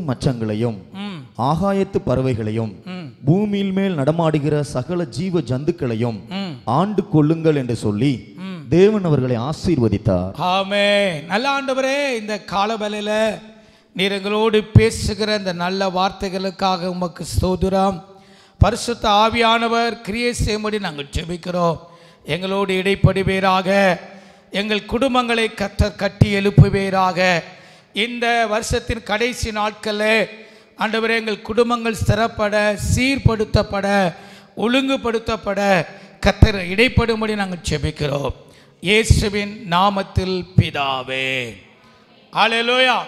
மச்சங்களையும் ம் ஆகாயத்து பறவைகளையும் ம் பூமியில் மேல் நடமாடுகிற சகல ஜீவ ஜந்துக்களையும் ம் ஆண்டு கொள்ளுங்கள் என்று சொல்லி ம். தேவன் அவர்களை ஆசீர்வதித்தார் ஆமே நல்ல ஆண்டவரே இந்த காலவேளையில நீர் எங்களோடு பேசுகிற இந்த நல்ல வார்த்தைகளுக்காக உமக்கு ஸ்தோத்திரம் பரிசுத்த ஆவியானவர் கிரியை செய்யும்படி நாங்கள் ஜெபிக்கிறோம் எங்களோடு இடைப்படுவீராக எங்கள் குடும்பங்களை கத்தர் கட்டி எழுப்புவீராக இந்த வருஷத்தின் கடைசி நாட்களில் ஆண்டவரே எங்கள் குடும்பங்கள் ஸ்திரப்பட சீர்படுத்தப்பட ஒழுங்குபடுத்தப்பட கத்தர் இடைப்படும்படி நாங்கள் ஜெபிக்கிறோம் இயேசுவின் நாமத்தில் பிதாவே ஹalleluya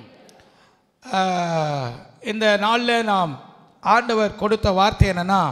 ஆஹ், இந்த நாளில் நாம் ஆண்டவர் கொடுத்த வார்த்தை என்னன்னா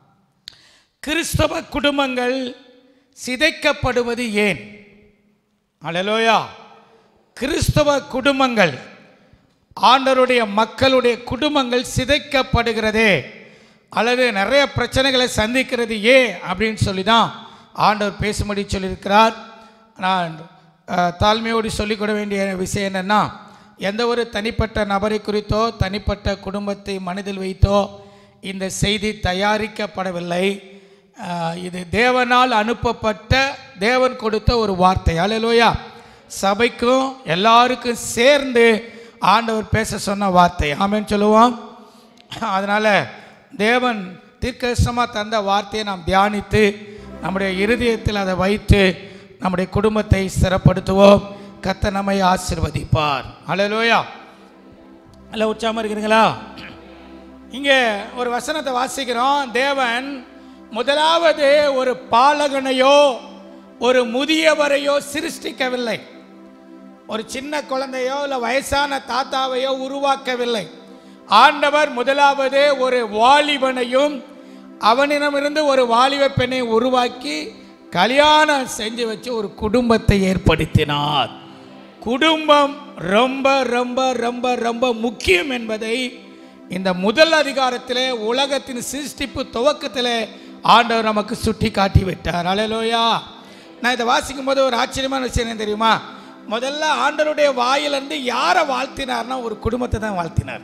கிறிஸ்தவ குடும்பங்கள் சிதைக்கப்படுவது ஏன் ஹalleluya கிறிஸ்தவ குடும்பங்கள் ஆண்டவருடைய மக்களுடைய குடும்பங்கள் சிதைக்கப்படுகிறதே அல்லது நிறைய பிரச்சனைகளை சந்திக்கிறது ஏன் அப்படின்னு சொல்லி தான் ஆண்டவர் பேசும்படி சொல்லியிருக்கிறார் நான் அஹ், தாழ்மையோடு சொல்லிக்கொட வேண்டிய விஷயம் என்னென்னா எந்த ஒரு தனிப்பட்ட நபரை குறித்தோ தனிப்பட்ட குடும்பத்தை மனதில் வைத்தோ இந்த செய்தி தயாரிக்கப்படவில்லை அஹ், இது தேவனால் அனுப்பப்பட்ட தேவன் கொடுத்த ஒரு வார்த்தை அல்லேலூயா சபைக்கும் எல்லாருக்கும் சேர்ந்து ஆண்டவர் பேச சொன்ன வார்த்தை ஆமென்னு சொல்லுவோம் அதனால் தேவன் தீர்க்கதரிசனமாக தந்த வார்த்தையை நாம் தியானித்து நம்முடைய இருதயத்தில் அதை வைத்து நம்முடைய குடும்பத்தை ஸ்திரப்படுத்துவோம் கத்த நம்மை ஆசிர்வதிப்பார் அலலோயா அல்ல உற்சாகமாக இருக்கிறீங்களா இங்கே ஒரு வசனத்தை வாசிக்கிறோம் தேவன் முதலாவது ஒரு பாலகனையோ ஒரு முதியவரையோ சிருஷ்டிக்கவில்லை ஒரு சின்ன குழந்தையோ இல்லை வயசான தாத்தாவையோ உருவாக்கவில்லை ஆண்டவர் முதலாவது ஒரு வாலிபனையும் அவனிடமிருந்து ஒரு வாலிப பெண்ணை உருவாக்கி கல்யாணம் செஞ்சு வச்சு ஒரு குடும்பத்தை ஏற்படுத்தினார் குடும்பம் ரொம்ப ரொம்ப ரொம்ப ரொம்ப முக்கியம் என்பதை இந்த முதல் அதிகாரத்திலே உலகத்தின் சிருஷ்டிப்பு துவக்கத்திலே ஆண்டவர் நமக்கு சுட்டி காட்டி விட்டார் அலையலோயா நான் இதை வாசிக்கும் போது ஒரு ஆச்சரியமான விஷயம் என்ன தெரியுமா முதல்ல ஆண்டவருடைய வாயிலிருந்து யாரை வாழ்த்தினார்னா ஒரு குடும்பத்தை தான் வாழ்த்தினார்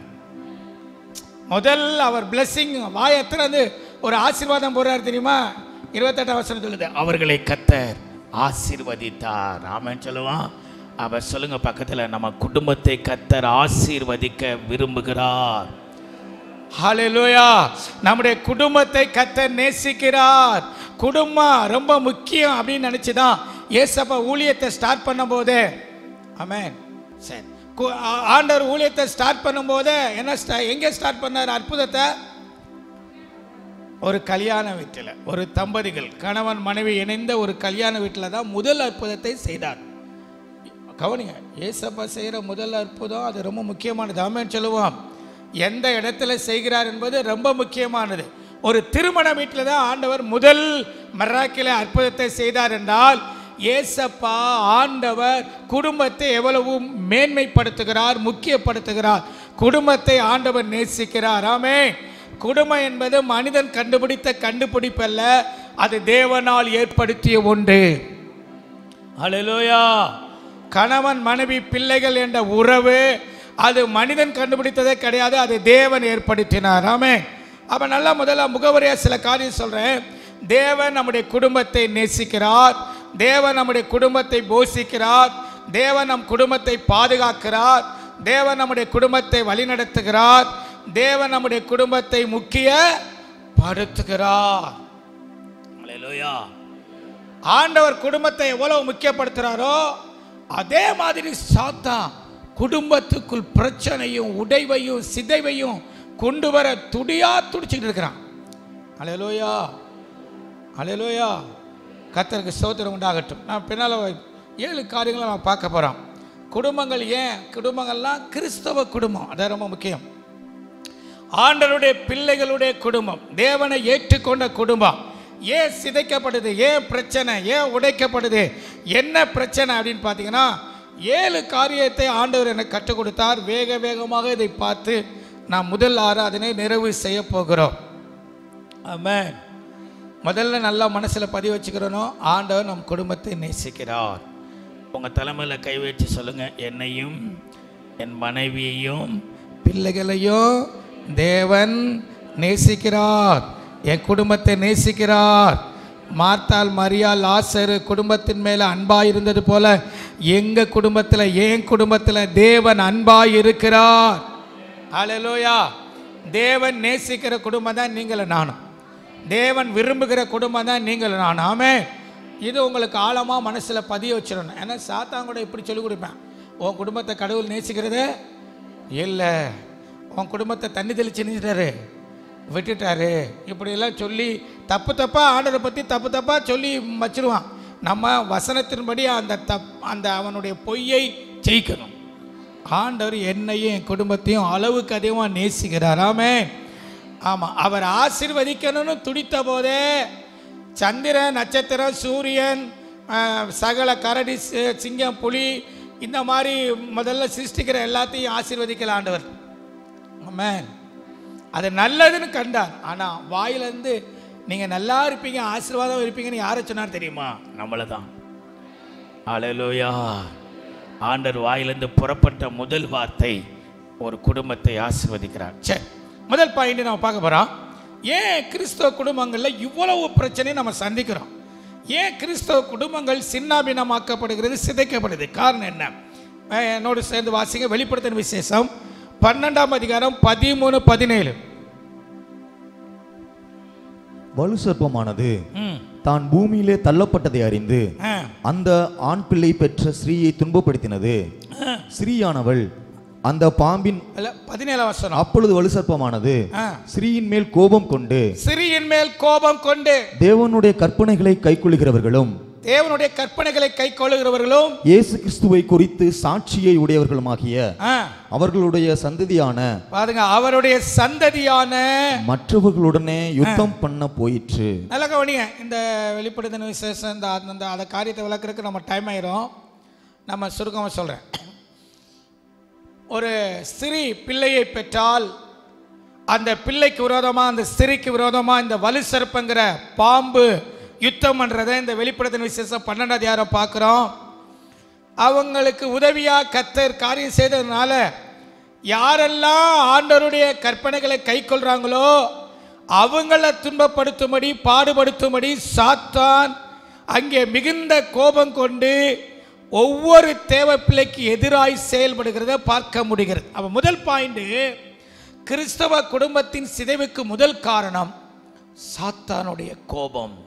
முதல் அவர் பிளெஸ்ஸிங் வாயை திறந்து ஒரு ஆசீர்வாதம் போடுறார் தெரியுமா இருபத்தெட்டாம் வசனம் சொல்லுது அவர்களை கத்தர் ஆசீர்வதித்தார் ஆமென் சொல்லுவான் அவர் சொல்லுங்க பக்கத்தில் நம்ம குடும்பத்தை கத்தர் ஆசீர்வதிக்க விரும்புகிறார் ஹalleluya நம்முடைய குடும்பத்தை கத்தர் நேசிக்கிறார் குடும்பம் ரொம்ப முக்கியம் அப்படின்னு நினச்சி தான் ஏசப்பா ஊழியத்தை ஸ்டார்ட் பண்ணும்போதே ஆமென் சரி கு- ஆ- ஆண்டவர் ஊழியத்தை ஸ்டார்ட் பண்ணும்போதே என்ன ஸ்டா எங்கே ஸ்டார்ட் பண்ணார் அற்புதத்தை ஒரு கல்யாண வீட்டில் ஒரு தம்பதிகள் கணவன் மனைவி இணைந்த ஒரு கல்யாண வீட்டில் தான் முதல் அற்புதத்தை செய்தார் கவனிங்க ஏசப்பா செய்கிற முதல் அற்புதம் அது ரொம்ப முக்கியமானது ஆமென் சொல்லுவோம் எந்த இடத்துல செய்கிறார் என்பது ரொம்ப முக்கியமானது ஒரு திருமண வீட்டில் தான் ஆண்டவர் முதல் மராக்கில அற்புதத்தை செய்தார் என்றால் ஏசப்பா ஆண்டவர் குடும்பத்தை எவ்வளவு மேன்மைப்படுத்துகிறார் முக்கியப்படுத்துகிறார் குடும்பத்தை ஆண்டவர் நேசிக்கிறார் ஆமே குடும்பம் என்பது மனிதன் கண்டுபிடித்த கண்டுபிடிப்பல்ல அது தேவனால் ஏற்படுத்திய ஒன்று ஹalleluya கணவன் மனைவி பிள்ளைகள் என்ற உறவு அது மனிதன் கண்டுபிடித்ததே கிடையாது அது தேவன் ஏற்படுத்தினார் ஆமே அப்போ நல்லா முதல்ல முகவரியாக சில காரியம் சொல்கிறேன் தேவன் நம்முடைய குடும்பத்தை நேசிக்கிறார் தேவன் நம்முடைய குடும்பத்தை போஷிக்கிறார் தேவன் நம் குடும்பத்தை பாதுகாக்கிறார் தேவன் நம்முடைய குடும்பத்தை வழிநடத்துகிறார் தேவன் நம்முடைய குடும்பத்தை முக்கியப்படுத்துகிறார் அல்லேலூயா ஆண்டவர் குடும்பத்தை எவ்வளவு முக்கியப்படுத்துறாரோ அதே மாதிரி சாத்தான் குடும்பத்துக்குள் பிரச்சனையும் உடைவையும் சிதைவையும் கொண்டு வர துடியா துடிச்சிட்டு இருக்கிறான் அலையலோயா அலையலோயா கத்தருக்கு ஸ்தோத்திரம் உண்டாகட்டும் நான் பின்னால் ஏழு காரியங்களை நான் பார்க்க போகிறோம் குடும்பங்கள் ஏன் குடும்பங்கள்லாம் கிறிஸ்தவ குடும்பம் அது ரொம்ப முக்கியம் ஆண்டவருடைய பிள்ளைகளுடைய குடும்பம் தேவனை ஏற்றுக்கொண்ட குடும்பம் ஏன் சிதைக்கப்படுது ஏன் பிரச்சனை ஏன் உடைக்கப்படுது என்ன பிரச்சனை அப்படின்னு பார்த்தீங்கன்னா ஏழு காரியத்தை ஆண்டவர் எனக்கு கற்றுக் கொடுத்தார் வேக வேகமாக இதை பார்த்து நான் முதல் ஆராதனை நிறைவு செய்ய போகிறோம் ஆமென் முதல்ல நல்லா மனசில் பதிவு வச்சுக்கிறனோ ஆண்டவர் நம் குடும்பத்தை நேசிக்கிறார் உங்கள் தலைமையில் கை வச்சு சொல்லுங்கள் என்னையும் என் மனைவியையும் பிள்ளைகளையும் தேவன் நேசிக்கிறார் என் குடும்பத்தை நேசிக்கிறார் மார்த்தாள் மரியா லாசரு குடும்பத்தின் மேலே அன்பாய் இருந்தது போல எங்கள் குடும்பத்தில் என் குடும்பத்தில் தேவன் அன்பாய் இருக்கிறார் ஹalleluya தேவன் நேசிக்கிற குடும்பம் தான் நீங்களும் நானும் தேவன் விரும்புகிற குடும்பம் தான் நீங்களும் நானும் ஆமே இது உங்களுக்கு ஆழமாக மனசில் பதிய வச்சிடணும் ஏன்னா சாத்தான் கூட இப்படி சொல்லிக் கொடுப்பேன் உன் குடும்பத்தை கடவுள் நேசிக்கிறது இல்லை உன் குடும்பத்தை தண்ணி தெளிச்சு நின்றுட்டாரு விட்டுட்டாரு இப்படியெல்லாம் சொல்லி தப்பு தப்பாக ஆண்டரை பற்றி தப்பு தப்பாக சொல்லி வச்சிருவான் நம்ம வசனத்தின்படி அந்த தப் அந்த அவனுடைய பொய்யை ஜெயிக்கணும் ஆண்டவர் என்னையும் என் குடும்பத்தையும் அளவுக்கு அதிகமாக நேசிக்கிறார் ஆமே ஆமாம் அவர் ஆசீர்வதிக்கணும்னு துடித்த போதே சந்திரன் நட்சத்திரம் சூரியன் ஆஹ், சகல கரடி சி- சிங்கம் புலி இந்த மாதிரி முதல்ல சிருஷ்டிக்கிற எல்லாத்தையும் ஆசீர்வதிக்கல ஆண்டவர் ஆமென் அது நல்லதுன்னு கண்டார் ஆனால் வாயிலேருந்து நீங்கள் நல்லா இருப்பீங்க ஆசீர்வாதம் இருப்பீங்கன்னு யாரை சொன்னார் தெரியுமா நம்மளை தான் அலலோயா ஆண்டர் வாயிலிருந்து புறப்பட்ட முதல் வார்த்தை ஒரு குடும்பத்தை ஆசீர்வதிக்கிறார் சரி முதல் பாயிண்ட் நம்ம பார்க்க போகிறோம் ஏன் கிறிஸ்தவ குடும்பங்களில் இவ்வளவு பிரச்சனையை நம்ம சந்திக்கிறோம் ஏன் கிறிஸ்தவ குடும்பங்கள் சின்னாபினமாக்கப்படுகிறது சிதைக்கப்படுது காரணம் என்ன அஹ் என்னோடு சேர்ந்து வாசிங்க வெளிப்படுத்தின விசேஷம் பன்னெண்டாம் அதிகாரம் பதிமூணு பதினேழு வலு சர்ப்பமானது ம் தான் பூமியிலே தள்ளப்பட்டதை அறிந்து ஆ அந்த ஆண் பிள்ளை பெற்ற ஸ்ரீயை துன்பப்படுத்தினது ஸ்ரீயானவள் அந்த பாம்பின் அல்ல பதினேழாம் வசனம் அப்பொழுது வலு சர்ப்பமானது ஆ ஸ்ரீயின் மேல் கோபம் கொண்டு சிறியின் மேல் கோபம் கொண்டு தேவனுடைய கற்பனைகளை கைக்கொள்ளுகிறவர்களும் தேவனுடைய கற்பனைகளை கை கொள்ளுகிறவர்களும் இயேசு கிறிஸ்துவை குறித்து சாட்சியை உடையவர்களுமாகிய ஆ, அவர்களுடைய சந்ததியான பாருங்க அவருடைய சந்ததியான மற்றவர்களுடனே யுத்தம் பண்ண போயிற்று நல்ல கவனிங்க இந்த வெளிப்படுத்தின விசேஷம் இந்த அந்த- அந்த அந்த காரியத்தை விளக்குறதுக்கு நம்ம டைம் ஆயிரும் நம்ம சுருக்கமாக சொல்கிறேன் ஒரு ஸ்திரீ பிள்ளையை பெற்றால் அந்த பிள்ளைக்கு விரோதமாக அந்த ஸ்திரீக்கு விரோதமாக இந்த வலு சர்ப்பங்கிற பாம்பு யுத்தம் பண்ணுறதை இந்த வெளிப்படுத்தின விசேஷம் பன்னெண்டாவது அதிகாரம் பார்க்குறோம் அவங்களுக்கு உதவியாக கத்தர் காரியம் செய்ததுனால யாரெல்லாம் ஆண்டவருடைய கற்பனைகளை கை கொள்றாங்களோ அவங்கள துன்பப்படுத்தும்படி பாடுபடுத்தும்படி சாத்தான் அங்கே மிகுந்த கோபம் கொண்டு ஒவ்வொரு தேவ பிள்ளைக்கு எதிராய் செயல்படுகிறத பார்க்க முடிகிறது அப்போ முதல் பாயிண்ட் கிறிஸ்தவ குடும்பத்தின் சிதைவுக்கு முதல் காரணம் சாத்தானுடைய கோபம்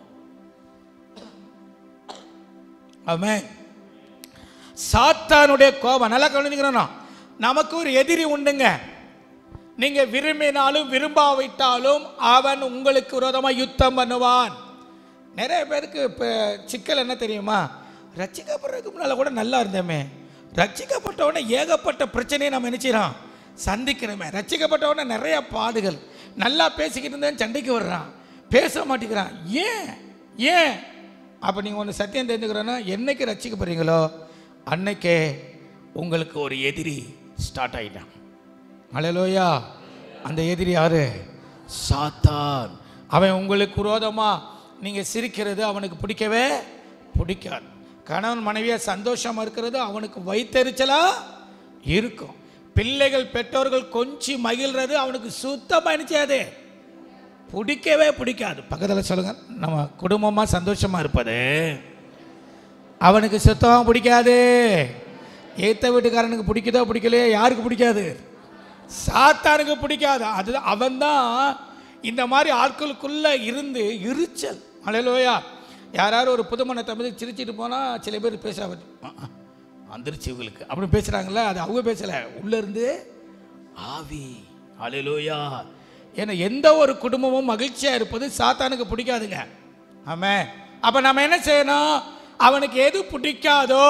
ஆமென் சாத்தானுடைய கோபம் நல்லா கவனிக்கிறோம் நமக்கு ஒரு எதிரி உண்டுங்க நீங்க விரும்பினாலும் விரும்பாவிட்டாலும் அவன் உங்களுக்கு விரோதமாக யுத்தம் பண்ணுவான் நிறைய பேருக்கு இப்போ சிக்கல் என்ன தெரியுமா ரட்சிக்கப்படுறதுக்கு முன்னால் கூட நல்லா இருந்தோமே ரட்சிக்கப்பட்ட உடனே ஏகப்பட்ட பிரச்சனையை நம்ம நினைச்சிடறோம் சந்திக்கிறோமே ரட்சிக்கப்பட்ட உடனே நிறைய பாடுகள் நல்லா பேசிக்கிட்டு இருந்தேன் சண்டைக்கு வர்றான் பேச மாட்டேங்கிறான் ஏன் ஏன் அப்போ நீங்கள் ஒன்று சத்தியம் தெரிஞ்சுக்கிறோன்னா என்னைக்கு ரட்சிக்கப்படுறீங்களோ அன்னைக்கே உங்களுக்கு ஒரு எதிரி ஸ்டார்ட் ஆகிட்டான் அலையலோயா அந்த எதிரி யாரு சாத்தான் அவன் உங்களுக்கு விரோதமா நீங்க சிரிக்கிறது அவனுக்கு பிடிக்கவே பிடிக்காது கணவன் மனைவியா சந்தோஷமா இருக்கிறது அவனுக்கு வைத்தறிச்சலா இருக்கும் பிள்ளைகள் பெற்றோர்கள் கொஞ்சி மகிழ்றது அவனுக்கு சுத்தமாக நினைச்சாது பிடிக்கவே பிடிக்காது பக்கத்தில் சொல்லுங்க நம்ம குடும்பமாக சந்தோஷமா இருப்பது அவனுக்கு சுத்தமாக பிடிக்காது ஏத்த வீட்டுக்காரனுக்கு பிடிக்குதோ பிடிக்கலையோ யாருக்கு பிடிக்காது சாத்தானுக்கு பிடிக்காது அது அவன்தான் இந்த மாதிரி ஆட்களுக்குள்ள இருந்து இருச்சல் அலையலோயா யாராவது ஒரு புதுமண தமிழ் சிரிச்சிட்டு போனால் சில பேர் பேச வந்துருச்சு இவங்களுக்கு அப்படி பேசுகிறாங்களே அது அவங்க பேசலை உள்ளேருந்து ஆவி அலையலோயா ஏன்னா எந்த ஒரு குடும்பமும் மகிழ்ச்சியாக இருப்பது சாத்தானுக்கு பிடிக்காதுங்க ஆமே அப்போ நம்ம என்ன செய்யணும் அவனுக்கு எது பிடிக்காதோ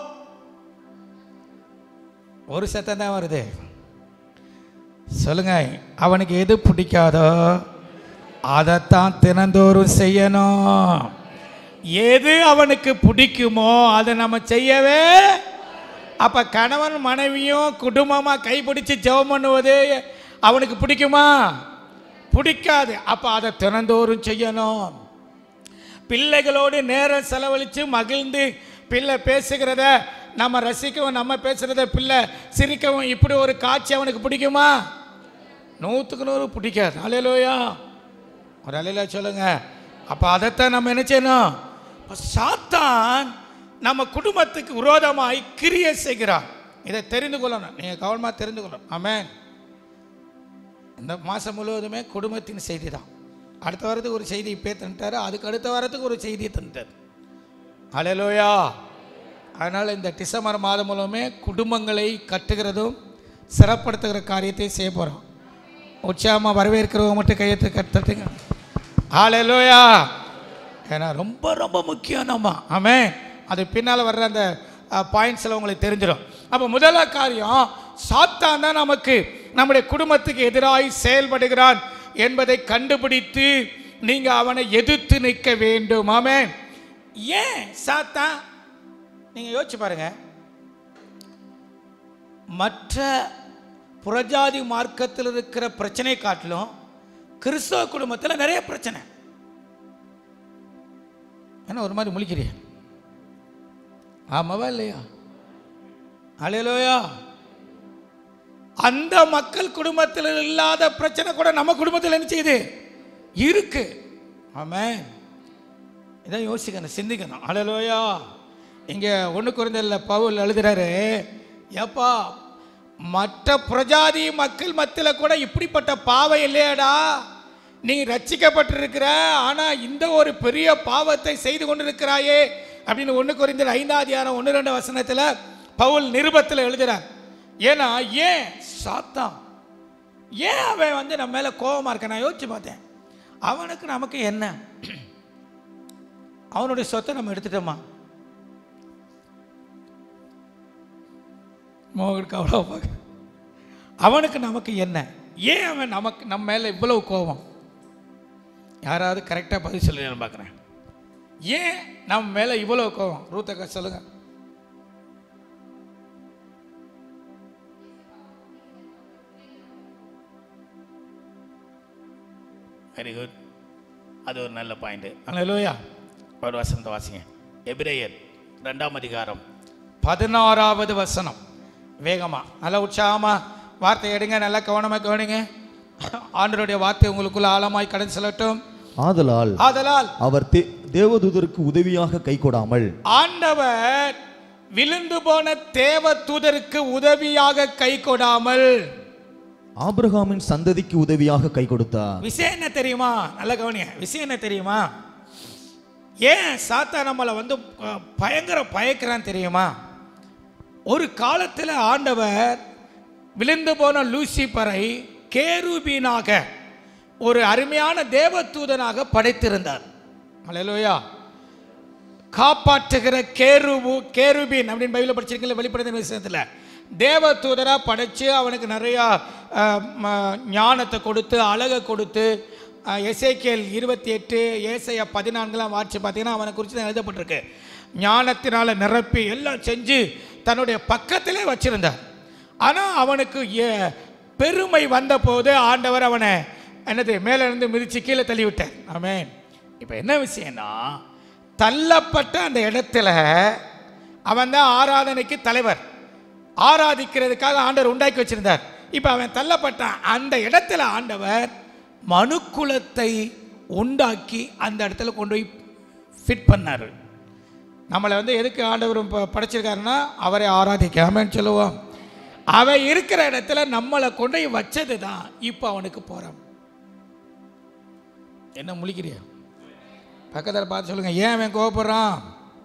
ஒரு சத்தம் தான் வருது சொல்லுங்க அவனுக்கு எது பிடிக்காதோ அதைத்தான் தினந்தோறும் செய்யணும் எது அவனுக்கு பிடிக்குமோ அதை நம்ம செய்யவே அப்ப கணவன் மனைவியும் குடும்பமா கைப்பிடிச்சு ஜெபம் பண்ணுவது அவனுக்கு பிடிக்குமா பிடிக்காது அப்ப அதை தினந்தோறும் செய்யணும் பிள்ளைகளோடு நேரம் செலவழித்து மகிழ்ந்து பிள்ளை பேசுகிறத நம்ம ரசிக்கவும் நம்ம பேசுகிறத பிள்ளை சிரிக்கவும் இப்படி ஒரு காட்சி அவனுக்கு பிடிக்குமா நூற்றுக்கு நூறு பிடிக்காது அலையிலோயா ஒரு அலையில சொல்லுங்க அப்போ அதைத்தான் நம்ம என்ன செய்யணும் அப்ப சாத்தான் நம்ம குடும்பத்துக்கு விரோதமாய் கிரியை செய்கிறான் இதை தெரிந்து கொள்ளணும் நீங்கள் கவனமாக தெரிந்து கொள்ளணும் ஆமென் இந்த மாதம் முழுவதுமே குடும்பத்தின் செய்தி தான் அடுத்த வாரத்துக்கு ஒரு செய்தி இப்போ தந்துட்டாரு அதுக்கு அடுத்த வாரத்துக்கு ஒரு செய்தி தந்துட்டார் அலையலோயா அதனால் இந்த டிசம்பர் மாதம் மூலமே குடும்பங்களை கட்டுகிறதும் சிறப்படுத்துகிற காரியத்தை செய்ய போகிறோம் உற்சாகமாக வரவேற்கிறவங்க மட்டும் கையெழுத்து கட்டுங்க ஆலையலோயா ஏன்னா ரொம்ப ரொம்ப முக்கியம் நம்ம ஆமே அது பின்னால் வர்ற அந்த பாயிண்ட்ஸில் உங்களுக்கு தெரிஞ்சிடும் அப்போ முதல்ல காரியம் சாத்தான் தான் நமக்கு நம்முடைய குடும்பத்துக்கு எதிராய் செயல்படுகிறான் என்பதை கண்டுபிடித்து நீங்கள் அவனை எதிர்த்து நிற்க வேண்டும் ஆமே ஏன் சாத்தான் நீங்கள் யோசிச்சு பாருங்க மற்ற புறஜாதி மார்க்கத்தில் இருக்கிற பிரச்சனை காட்டிலும் கிறிஸ்தவ குடும்பத்தில் நிறைய பிரச்சனை என்ன ஒரு மாதிரி முழிக்கிறீ ஆமாவா இல்லையா அலையலோயா அந்த மக்கள் குடும்பத்தில் இல்லாத பிரச்சனை கூட நம்ம குடும்பத்தில் என்ன செய்யுது இருக்கு ஆமென் இதான் யோசிக்கணும் சிந்திக்கணும் அழலோயா இங்கே ஒன்று குறைந்தல பவுல் எழுதுறாரு ஏப்பா மற்ற பிரஜாதி மக்கள் மத்தியில் கூட இப்படிப்பட்ட பாவை இல்லையாடா நீ ரட்சிக்கப்பட்டிருக்கிற ஆனால் இந்த ஒரு பெரிய பாவத்தை செய்து கொண்டிருக்கிறாயே அப்படின்னு ஒன்று குறைந்த ஐந்தாவது அதிகாரம் ஒன்று ரெண்டு வசனத்தில் பவுல் நிருபத்தில் எழுதுறார் ஏன்னா ஏன் சாத்தான் ஏன் அவன் வந்து நம்ம மேலே கோபமாக இருக்க நான் யோசிச்சு பார்த்தேன் அவனுக்கு நமக்கு என்ன அவனுடைய சொத்தை நம்ம எடுத்துட்டோமா மோகனுக்கு அவ்வளோ பார்க்க அவனுக்கு நமக்கு என்ன ஏன் அவன் நமக்கு நம்ம மேலே இவ்வளவு கோபம் யாராவது கரெக்டாக பதில் சொல்லி பார்க்குறேன் ஏன் நம்ம மேலே இவ்வளோ கோபம் ரூத்தக்கா சொல்லுங்க வெரி குட் அது ஒரு நல்ல பாயிண்ட் அல்லையா ஒரு வசனத்தை வாசிங்க எபிரேயர் ரெண்டாம் அதிகாரம் பதினாறாவது வசனம் வேகமா நல்லா உற்சாகமா வார்த்தை எடுங்க நல்லா கவனமா கவனிங்க ஆண்டருடைய வார்த்தை உங்களுக்குள்ள ஆழமாய் கடந்து செல்லட்டும் ஆதலால் ஆதலால் அவர் தே- தேவதூதருக்கு உதவியாக கை கொடாமல் ஆண்டவர் விழுந்து போன தேவ தூதருக்கு உதவியாக கை கொடாமல் ஆபிரகாமின் சந்ததிக்கு உதவியாக கை கொடுத்தார் விஷயம் என்ன தெரியுமா நல்ல கவனிய விஷயம் என்ன தெரியுமா ஏன் சாத்தா நம்மளை வந்து அஹ், பயங்கர பயக்கிறான் தெரியுமா ஒரு காலத்தில் ஆண்டவர் விழுந்து போன லூசிபரை கேருபீனாக ஒரு அருமையான தேவதூதனாக படைத்திருந்தார் அல்லேலூயா காப்பாற்றுகிற கேருபு கேருபீன் அப்படின்னு பைபிளில் படிச்சிருக்கீங்களா வெளிப்படுத்தின விஷயத்தில் தேவதூதராக படைச்சு அவனுக்கு நிறையா அஹ், ம- ஞானத்தை கொடுத்து அழகை கொடுத்து எசேக்கியல் இருபத்தி எட்டு ஏசையா பதினான்குலாம் வாட்சி பார்த்தீங்கன்னா அவனை குறித்து தான் எழுதப்பட்டிருக்கு ஞானத்தினால நிரப்பி எல்லாம் செஞ்சு தன்னுடைய பக்கத்திலே வச்சிருந்தார் ஆனால் அவனுக்கு ஏ- பெருமை வந்தபோது ஆண்டவர் அவனை என்னது மேலே இருந்து மிதிச்சு கீழே தள்ளி விட்டார் ஆமென் இப்போ என்ன விஷயம்னா தள்ளப்பட்ட அந்த இடத்துல அவன் தான் ஆராதனைக்கு தலைவர் ஆராதிக்கிறதுக்காக ஆண்டவர் உண்டாக்கி வச்சிருந்தார் இப்போ அவன் தள்ளப்பட்டான் அந்த இடத்துல ஆண்டவர் மனுக்குலத்தை உண்டாக்கி அந்த இடத்துல கொண்டு போய் ஃபிட் பண்ணார் நம்மளை வந்து எதுக்கு ஆண்டவர் ப- படைச்சிருக்காருன்னா அவரை ஆராதிக்காமன்னு சொல்லுவோம் அவன் இருக்கிற இடத்துல நம்மளை கொண்டு போய் வச்சது தான் இப்போ அவனுக்கு போகிறான் என்ன முழிக்கிறியா பக்கத்தில் பார்த்து சொல்லுங்க ஏன் அவன் கோவப்படுறான்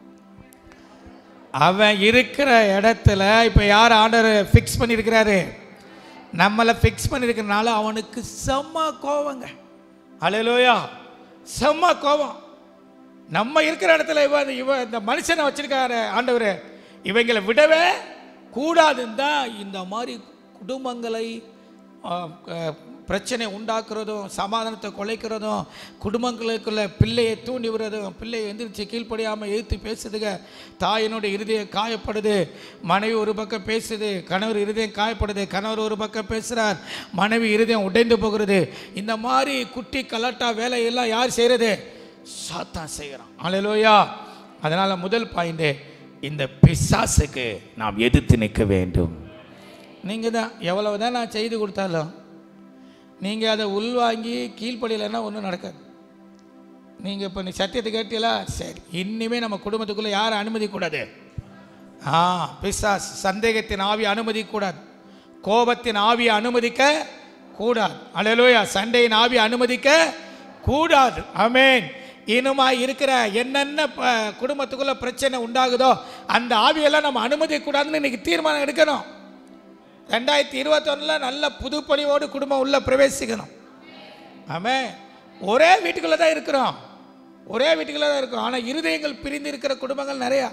அவன் இருக்கிற இடத்துல இப்போ யார் ஆண்டவர் ஃபிக்ஸ் பண்ணியிருக்கிறாரு நம்மளை ஃபிக்ஸ் பண்ணியிருக்கிறனால அவனுக்கு செம்ம கோவங்க அலையலோயா செம்ம கோவம் நம்ம இருக்கிற இடத்துல இவ இவ இந்த மனுஷனை வச்சிருக்காரு ஆண்டவர் இவங்களை விடவே கூடாதுன்னு தான் இந்த மாதிரி குடும்பங்களை ஆ, க- பிரச்சனை உண்டாக்குறதும் சமாதானத்தை குலைக்கிறதும் குடும்பங்களுக்குள்ள பிள்ளையை தூண்டி விடுறதும் பிள்ளையை எந்திரிச்சு கீழ்ப்படியாமல் எதிர்த்து பேசுதுங்க தாயினுடைய இருதயம் காயப்படுது மனைவி ஒரு பக்கம் பேசுது கணவர் இருதயம் காயப்படுது கணவர் ஒரு பக்கம் பேசுகிறார் மனைவி இருதயம் உடைந்து போகிறது இந்த மாதிரி குட்டி கலாட்டா வேலையெல்லாம் யார் செய்கிறது சாத்தான் செய்கிறான் அலையலோயா அதனால் முதல் பாயிண்ட்டு இந்த பிசாசுக்கு நாம் எதிர்த்து நிற்க வேண்டும் நீங்கள் தான் எவ்வளவு தான் நான் செய்து கொடுத்தாலும் நீங்கள் அதை உள்வாங்கி கீழ்ப்படியலைன்னா ஒன்றும் நடக்காது நீங்கள் இப்போ நீ சத்தியத்தை கேட்டீங்களா சரி இனிமே நம்ம குடும்பத்துக்குள்ளே யாரும் அனுமதிக்கூடாது ஆ பிசாஸ் சந்தேகத்தின் ஆவி அனுமதிக்கக்கூடாது கோபத்தின் ஆவியை அனுமதிக்க கூடாது அலலோயா சண்டையின் ஆவி அனுமதிக்க கூடாது ஆமென் இனுமா இருக்கிற என்னென்ன ப- குடும்பத்துக்குள்ள பிரச்சனை உண்டாகுதோ அந்த ஆவியெல்லாம் நம்ம அனுமதிக்க கூடாதுன்னு இன்னைக்கு தீர்மானம் எடுக்கணும் ரெண்டாயிரத்தி இருபத்தொன்னில் நல்ல புதுப்பணியோடு குடும்பம் உள்ள பிரவேசிக்கணும் ஆமே ஒரே வீட்டுக்குள்ளே தான் இருக்கிறோம் ஒரே வீட்டுக்குள்ளே தான் இருக்கிறோம் ஆனால் இருதயங்கள் பிரிந்து இருக்கிற குடும்பங்கள் நிறையா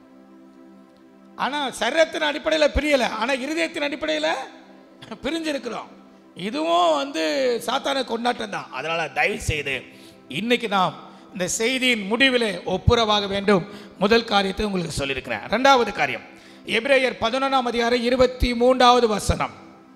ஆனால் சரீரத்தின் அடிப்படையில் பிரியலை ஆனால் இருதயத்தின் அடிப்படையில் பிரிஞ்சிருக்கிறோம் இதுவும் வந்து சாத்தான கொண்டாட்டம் தான் அதனால் தயவு செய்து இன்னைக்கு நாம் இந்த செய்தியின் முடிவிலே ஒப்புரவாக வேண்டும் முதல் காரியத்தை உங்களுக்கு சொல்லியிருக்கிறேன் ரெண்டாவது காரியம் எபிரேயர் பதினொன்றாம் அதிகாரம் இருபத்தி மூன்றாவது வசனம்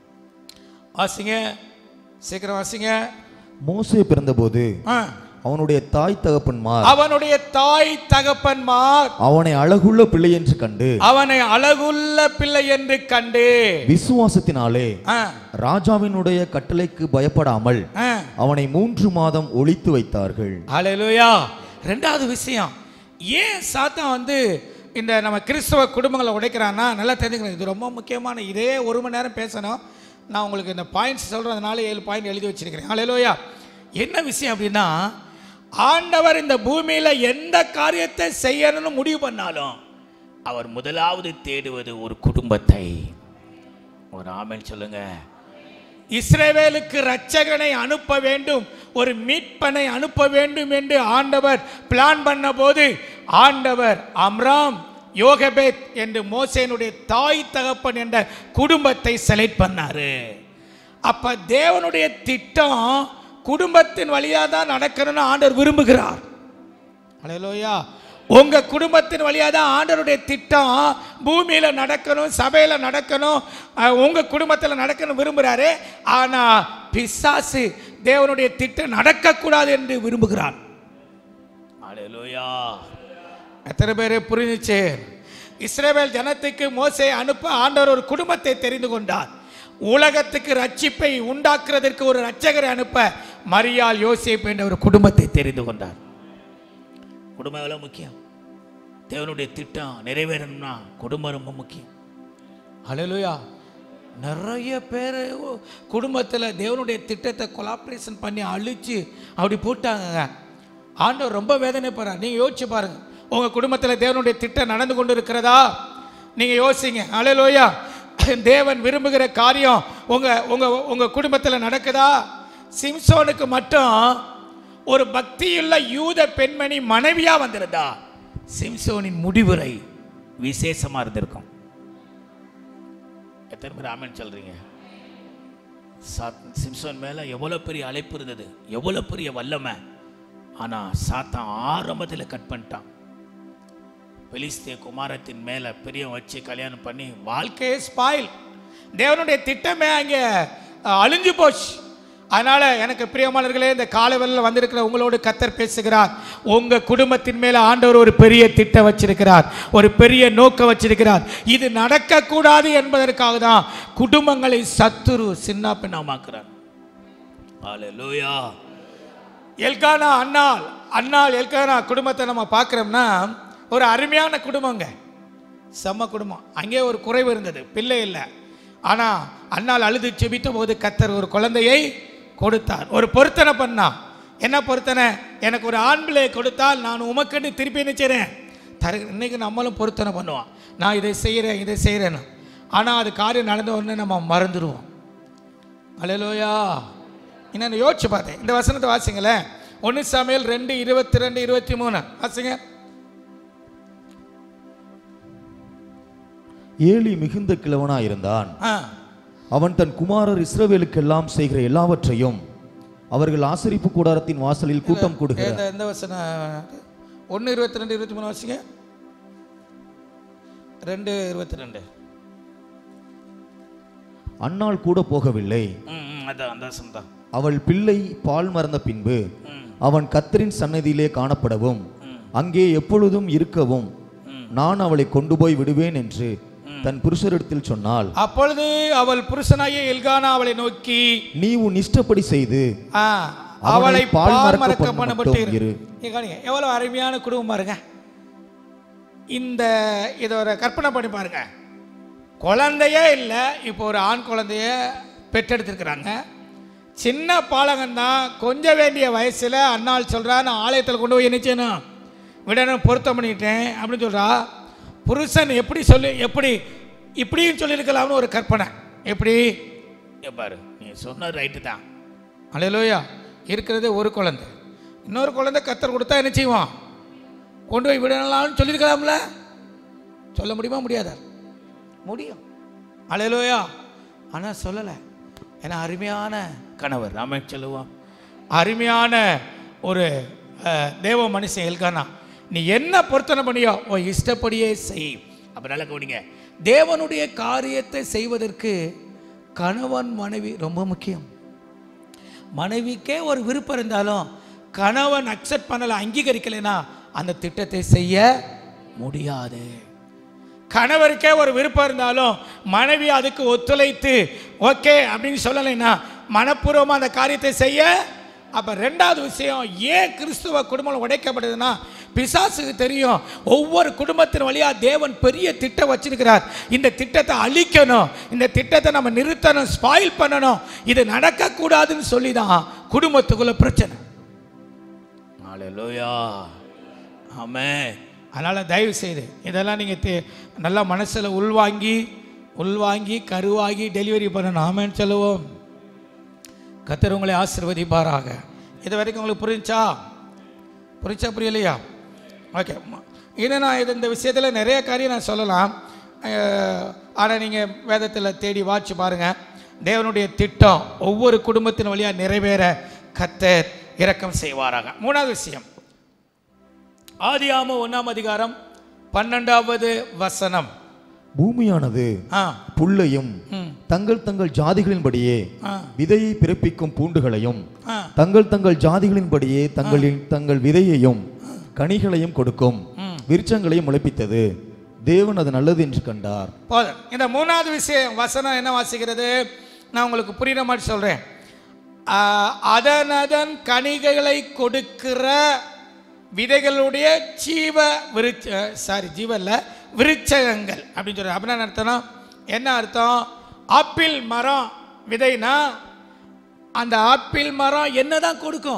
வாசிங்க சீக்கிரம் வாசிங்க மோசே பிறந்தபோது ஆ. அவனுடைய தாய் தகப்பன்மார் அவனுடைய தாய் தகப்பன்மார் அவனை அழகுள்ள பிள்ளை என்று கண்டு அவனை அழகுள்ள பிள்ளை என்று கண்டு விசுவாசத்தினாலே ஆ, ராஜாவினுடைய கட்டளைக்கு பயப்படாமல் ஆ. அவனை மூன்று மாதம் ஒளித்து வைத்தார்கள் ஹalleluya ரெண்டாவது விஷயம் ஏன் சாத்தான் வந்து இந்த நம்ம கிறிஸ்தவ குடும்பங்களை உடைக்கிறான்னா நல்லா தெரிஞ்சுக்கணும் இது ரொம்ப முக்கியமான இதே ஒரு மணி நேரம் பேசணும் நான் உங்களுக்கு இந்த பாயிண்ட்ஸ் சொல்கிறதுனால ஏழு பாயிண்ட் எழுதி வச்சிருக்கிறேன் ஹalleluya என்ன விஷயம் அப்படின்னா ஆண்டவர் இந்த பூமியில் எந்த காரியத்தை செய்யணும்னு முடிவு பண்ணாலும் அவர் முதலாவது தேடுவது ஒரு குடும்பத்தை ஒரு ஆமென் சொல்லுங்க இஸ்ரவேலுக்கு இரட்சகனை அனுப்ப வேண்டும் ஒரு மீட்பனை அனுப்ப வேண்டும் என்று ஆண்டவர் பிளான் பண்ண போது ஆண்டவர் அம்ராம் யோகபேத் என்று மோசேனுடைய தாய் தகப்பன் என்ற குடும்பத்தை செலக்ட் பண்ணாரு அப்ப தேவனுடைய திட்டம் குடும்பத்தின் வழியாக தான் நடக்கணும்னு ஆண்டவர் விரும்புகிறார் அலையலோயா உங்க குடும்பத்தின் வழியாக தான் ஆண்டவருடைய திட்டம் பூமியில நடக்கணும் சபையில நடக்கணும் அஹ், உங்க குடும்பத்தில் நடக்கணும் விரும்புகிறாரு ஆனா பிசாசு தேவனுடைய திட்டம் நடக்கக்கூடாது என்று விரும்புகிறான் அலையலோயா எத்தனை பேர் புரிஞ்சுச்சு இஸ்ரவேல் ஜனத்துக்கு மோசே அனுப்ப ஆண்டவர் ஒரு குடும்பத்தை தெரிந்து கொண்டார் உலகத்துக்கு ரட்சிப்பை உண்டாக்குறதற்கு ஒரு ரட்சகரை அனுப்ப மரியாள் யோசேப் என்ற ஒரு குடும்பத்தை தெரிந்து கொண்டார் குடும்பம் எவ்வளோ முக்கியம் தேவனுடைய திட்டம் நிறைவேறணும்னா குடும்பம் ரொம்ப முக்கியம் ஹalleluya நிறைய பேர் குடும்பத்தில் தேவனுடைய திட்டத்தை கொலாபரேஷன் பண்ணி அழிச்சு அப்படி போட்டாங்க ஆண்டவர் ரொம்ப வேதனைப்படுறார் நீங்கள் யோசிச்சு பாருங்க உங்கள் குடும்பத்தில் தேவனுடைய திட்டம் நடந்து கொண்டு இருக்கிறதா நீங்கள் யோசிங்க ஹalleluya தேவன் விரும்புகிற காரியம் உங்கள் உங்கள் உங்கள் குடும்பத்தில் நடக்குதா சிம்சோனுக்கு மட்டும் ஒரு பக்தியுள்ள யூத பெண்மணி மனைவியா வந்திருந்தா சிம்சோனின் முடிவுரை விசேஷமா இருந்திருக்கும் எத்தனை பேர் ஆமென் சொல்றீங்க சாத்- சிம்சோன் மேல எவ்வளவு பெரிய அழைப்பு இருந்தது எவ்வளவு பெரிய வல்லமை ஆனா சாத்தான் ஆரம்பத்தில் கட் பண்ணிட்டான் பெலிஸ்திய குமாரத்தின் மேல பெரியவன் வச்சு கல்யாணம் பண்ணி வாழ்க்கையே ஸ்பாயில் தேவனுடைய திட்டமே அங்கே அஹ், அழிஞ்சு போச்சு அதனால எனக்கு பிரியமானவர்களே இந்த காலவெளியில் வந்திருக்கிற உங்களோடு கத்தர் பேசுகிறார் உங்க குடும்பத்தின் மேல ஆண்டவர் ஒரு பெரிய திட்டம் வச்சிருக்கிறார் ஒரு பெரிய நோக்கம் வச்சிருக்கிறார் இது நடக்கக்கூடாது என்பதற்காக தான் குடும்பங்களை சத்துரு சின்ன பின்னமாக்குறார் ஹalleluya எல்கானா அண்ணாள் அண்ணாள் எல்கானா குடும்பத்தை நம்ம பார்க்குறோம்னா ஒரு அருமையான குடும்பங்க செம்ம குடும்பம் அங்கே ஒரு குறைவு இருந்தது பிள்ளை இல்லை ஆனால் அண்ணாள் அழுது செபித்த போது கத்தர் ஒரு குழந்தையை கொடுத்தார் ஒரு பொருத்தனை பண்ணா என்ன பொருத்தனை எனக்கு ஒரு ஆண் பிள்ளையை கொடுத்தால் நான் உமக்குன்னு திருப்பி நினைச்சிறேன் தரு இன்னைக்கு நம்மளும் பொருத்தனை பண்ணுவோம் நான் இதை செய்கிறேன் இதை செய்கிறேன்னு ஆனால் அது காரியம் நடந்த உடனே நம்ம மறந்துடுவோம் அலையலோயா இன்னும் யோசிச்சு பார்த்தேன் இந்த வசனத்தை வாசிங்களேன் ஒன்று சமையல் ரெண்டு இருபத்தி ரெண்டு இருபத்தி மூணு வாசிங்க ஏலி மிகுந்த கிழவனாயிருந்தான் ஆ அவன் தன் குமாரர் இஸ்ரவேலுக்கெல்லாம் செய்கிற எல்லாவற்றையும் அவர்கள் ஆசரிப்பு கூடாரத்தின் வாசலில் கூட்டம் கூடுகிறார் இந்த இந்த வசனம் ஒன்று இருபத்தி ரெண்டு இருபத்தி மூணு வாசிங்க ரெண்டு இருபத்தி ரெண்டு அன்னாள் கூட போகவில்லை ம் ம், அதான் அந்த வசனம் தான் அவள் பிள்ளை பால் மறந்த பின்பு ம் அவன் கத்தரின் சன்னதியிலே காணப்படவும் ம் அங்கே எப்பொழுதும் இருக்கவும் ம் நான் அவளை கொண்டு போய் விடுவேன் என்று தன் புருஷரிடத்தில் சொன்னால் அப்பொழுது அவள் புருஷனாகிய எல்கானா அவளை நோக்கி நீ உன் இஷ்டப்படி செய்து ஆ, அவனை அவளை பால் பால் மறக்க மறக்க பண்ண பண்ணப்பட்டு மட்டும் இரு. இங்க கவனிங்க, எவ்வளவு அருமையான குடும்பம் பாருங்க இந்த இதை ஒரு கற்பனை பண்ணி பாருங்க குழந்தையே இல்லை இப்போ ஒரு ஆண் குழந்தைய பெற்றெடுத்திருக்கிறாங்க சின்ன பாலகன் தான் கொஞ்சம் வேண்டிய வயசில் அண்ணாள் சொல்கிறா நான் ஆலயத்தில் கொண்டு போய் என்ன செய்யணும் விடணும் பொருத்தம் பண்ணிட்டேன் அப்படின்னு சொல்கிறா புருஷன் எப்படி சொல்லி எப்படி இப்படியும் சொல்லியிருக்கலாம்னு ஒரு கற்பனை எப்படி இங்க பாரு நீ சொன்னது ரைட்டு தான் அலையிலோயா இருக்கிறது ஒரு குழந்தை இன்னொரு குழந்தை கத்தர் கொடுத்தா என்ன செய்வான் கொண்டு போய் விடலாம்னு சொல்லியிருக்கலாம்ல சொல்ல முடியுமா முடியாதா முடியும் அலையிலோயா ஆனால் சொல்லலை ஏன்னா அருமையான கணவர் ராம சொல்லுவான் அருமையான ஒரு அஹ், தேவ மனுஷன் எல்கானா நீ என்ன பொருத்தனை பண்ணியோ உன் இஷ்டப்படியே செய் அப்போ நல்லா கவனிங்க தேவனுடைய காரியத்தை செய்வதற்கு கணவன் மனைவி ரொம்ப முக்கியம் மனைவிக்கே ஒரு விருப்பம் இருந்தாலும் கணவன் அக்செப்ட் பண்ணல அங்கீகரிக்கலைன்னா அந்த திட்டத்தை செய்ய முடியாது கணவருக்கே ஒரு விருப்பம் இருந்தாலும் மனைவி அதுக்கு ஒத்துழைத்து ஓகே அப்படின்னு சொல்லலைன்னா மனப்பூர்வமாக அந்த காரியத்தை செய்ய அப்போ ரெண்டாவது விஷயம் ஏன் கிறிஸ்துவ குடும்பம் உடைக்கப்படுதுன்னா பிசாசுக்கு தெரியும் ஒவ்வொரு குடும்பத்தின் வழியாக தேவன் பெரிய திட்டம் வச்சிருக்கிறார் இந்த திட்டத்தை அழிக்கணும் இந்த திட்டத்தை நம்ம நிறுத்தணும் ஸ்பாயில் பண்ணணும் இது நடக்கக்கூடாதுன்னு சொல்லி தான் குடும்பத்துக்குள்ள பிரச்சனை ஹalleluya ஆமென் அதனால் தயவு செய்து இதெல்லாம் நீங்கள் நல்லா மனசில் உள்வாங்கி உள்வாங்கி கருவாகி டெலிவரி பண்ணணும் ஆமேன்னு சொல்லுவோம் கத்தர் உங்களை ஆசிர்வதிப்பாராக இது வரைக்கும் உங்களுக்கு புரிஞ்சா புரிஞ்சா புரியலையா ஓகே இன்னும் நான் இது இந்த விஷயத்தில் நிறைய காரியம் நான் சொல்லலாம் ஆனால் நீங்கள் வேதத்தில் தேடி வாட்சி பாருங்கள் தேவனுடைய திட்டம் ஒவ்வொரு குடும்பத்தின் வழியாக நிறைவேற கத்தர் இரக்கம் செய்வாராக மூணாவது விஷயம் ஆதியாம ஒன்றாம் அதிகாரம் பன்னெண்டாவது வசனம் பூமியானது ஆ புல்லையும் ம் தங்கள் தங்கள் ஜாதிகளின்படியே ஆ விதையை பிறப்பிக்கும் பூண்டுகளையும் ஆ தங்கள் தங்கள் ஜாதிகளின்படியே தங்களின் தங்கள் விதையையும் கனிகளையும் கொடுக்கும் ம். விருட்சங்களையும் முளைப்பித்தது தேவன் அது நல்லது என்று கண்டார் போதும் இந்த மூணாவது விஷயம் வசனம் என்ன வாசிக்கிறது நான் உங்களுக்கு புரியுற மாதிரி சொல்கிறேன் அதன் அதன் கனிகளை கொடுக்கிற விதைகளுடைய ஜீவ விருட்ச சாரி ஜீவல்ல விருட்சகங்கள் அப்படின்னு சொல்கிறேன் அப்படின்னா என்ன அர்த்தம் என்ன அர்த்தம் ஆப்பிள் மரம் விதைனா அந்த ஆப்பிள் மரம் என்ன தான் கொடுக்கும்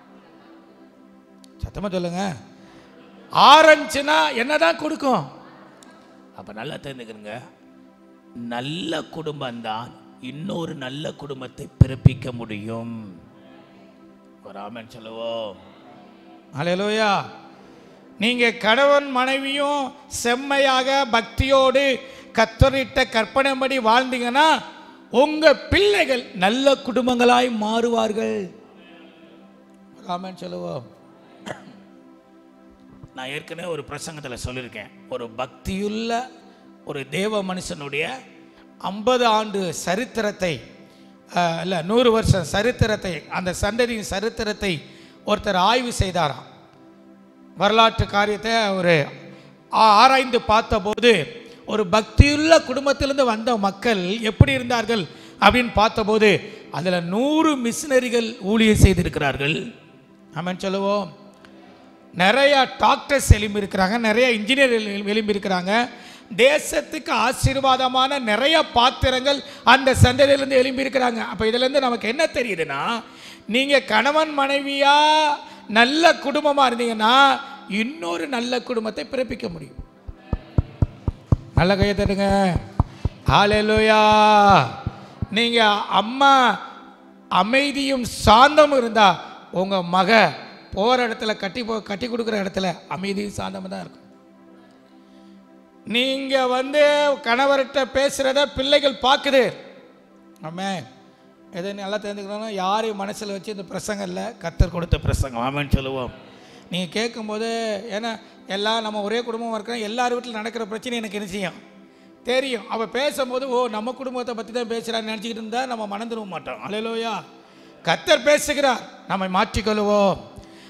சத்தமாக சொல்லுங்க ஆரஞ்சுனா என்ன தான் கொடுக்கும் அப்போ நல்லா தெரிஞ்சுக்கிறங்க நல்ல குடும்பம்தான் இன்னொரு நல்ல குடும்பத்தை பிறப்பிக்க முடியும் ஒரு ஆமென் சொல்லுவோம் அலையலோயா நீங்க கணவன் மனைவியும் செம்மையாக பக்தியோடு கத்தரிட்ட கற்பனைப்படி வாழ்ந்தீங்கன்னா உங்க பிள்ளைகள் நல்ல குடும்பங்களாய் மாறுவார்கள் ஒரு ஆமென் சொல்லுவோம் நான் ஏற்கனவே ஒரு பிரசங்கத்தில் சொல்லியிருக்கேன் ஒரு பக்தியுள்ள ஒரு தேவ மனுஷனுடைய ஐம்பது ஆண்டு சரித்திரத்தை அஹ், இல்ல நூறு வருஷம் சரித்திரத்தை அந்த சந்ததியின் சரித்திரத்தை ஒருத்தர் ஆய்வு செய்தாராம் வரலாற்று காரியத்தை ஒரு ஆ- ஆராய்ந்து பார்த்தபோது ஒரு பக்தியுள்ள குடும்பத்திலிருந்து வந்த மக்கள் எப்படி இருந்தார்கள் அப்படின்னு பார்த்தபோது அதில் நூறு மிஷினரிகள் ஊழியம் செய்திருக்கிறார்கள் ஆமென் சொல்லுவோம் நிறைய டாக்டர்ஸ் எழும்பி இருக்கிறாங்க நிறைய இன்ஜினியர் எழும்பி இருக்கிறாங்க தேசத்துக்கு ஆசீர்வாதமான நிறைய பாத்திரங்கள் அந்த சந்ததியிலிருந்து எழும்பி இருக்கிறாங்க அப்போ இதுலேருந்து நமக்கு என்ன தெரியுதுன்னா நீங்கள் கணவன் மனைவியா நல்ல குடும்பமாக இருந்தீங்கன்னா இன்னொரு நல்ல குடும்பத்தை பிறப்பிக்க முடியும் நல்ல கையை தருங்க ஹalleluya நீங்க அம்மா அமைதியும் சாந்தமும் இருந்தா உங்க மக போற இடத்துல கட்டி போ கட்டி கொடுக்குற இடத்துல அமைதியும் சாந்தமும் தான் இருக்கும் நீங்க வந்து கணவர்கிட்ட பேசுறத பிள்ளைகள் பார்க்குது ஆமே எதை நல்லா தெரிஞ்சுக்கணும் யாரையும் மனசில் வச்சு இந்த பிரசங்கம் இல்லை கத்தர் கொடுத்த பிரசங்கம் ஆமேன்னு சொல்லுவோம் நீங்கள் கேட்கும்போது ஏன்னா எல்லாம் நம்ம ஒரே குடும்பமாக இருக்கிறோம் எல்லார் வீட்டில் நடக்கிற பிரச்சனை எனக்கு என்ன செய்யும் தெரியும் அவள் பேசும்போது ஓ நம்ம குடும்பத்தை பற்றி தான் பேசுகிறான்னு நினச்சிக்கிட்டு இருந்தால் நம்ம மணந்துருவ மாட்டோம் அலையிலோயா கத்தர் பேசுகிறார் நம்மை மாற்றிக்கொள்வோம்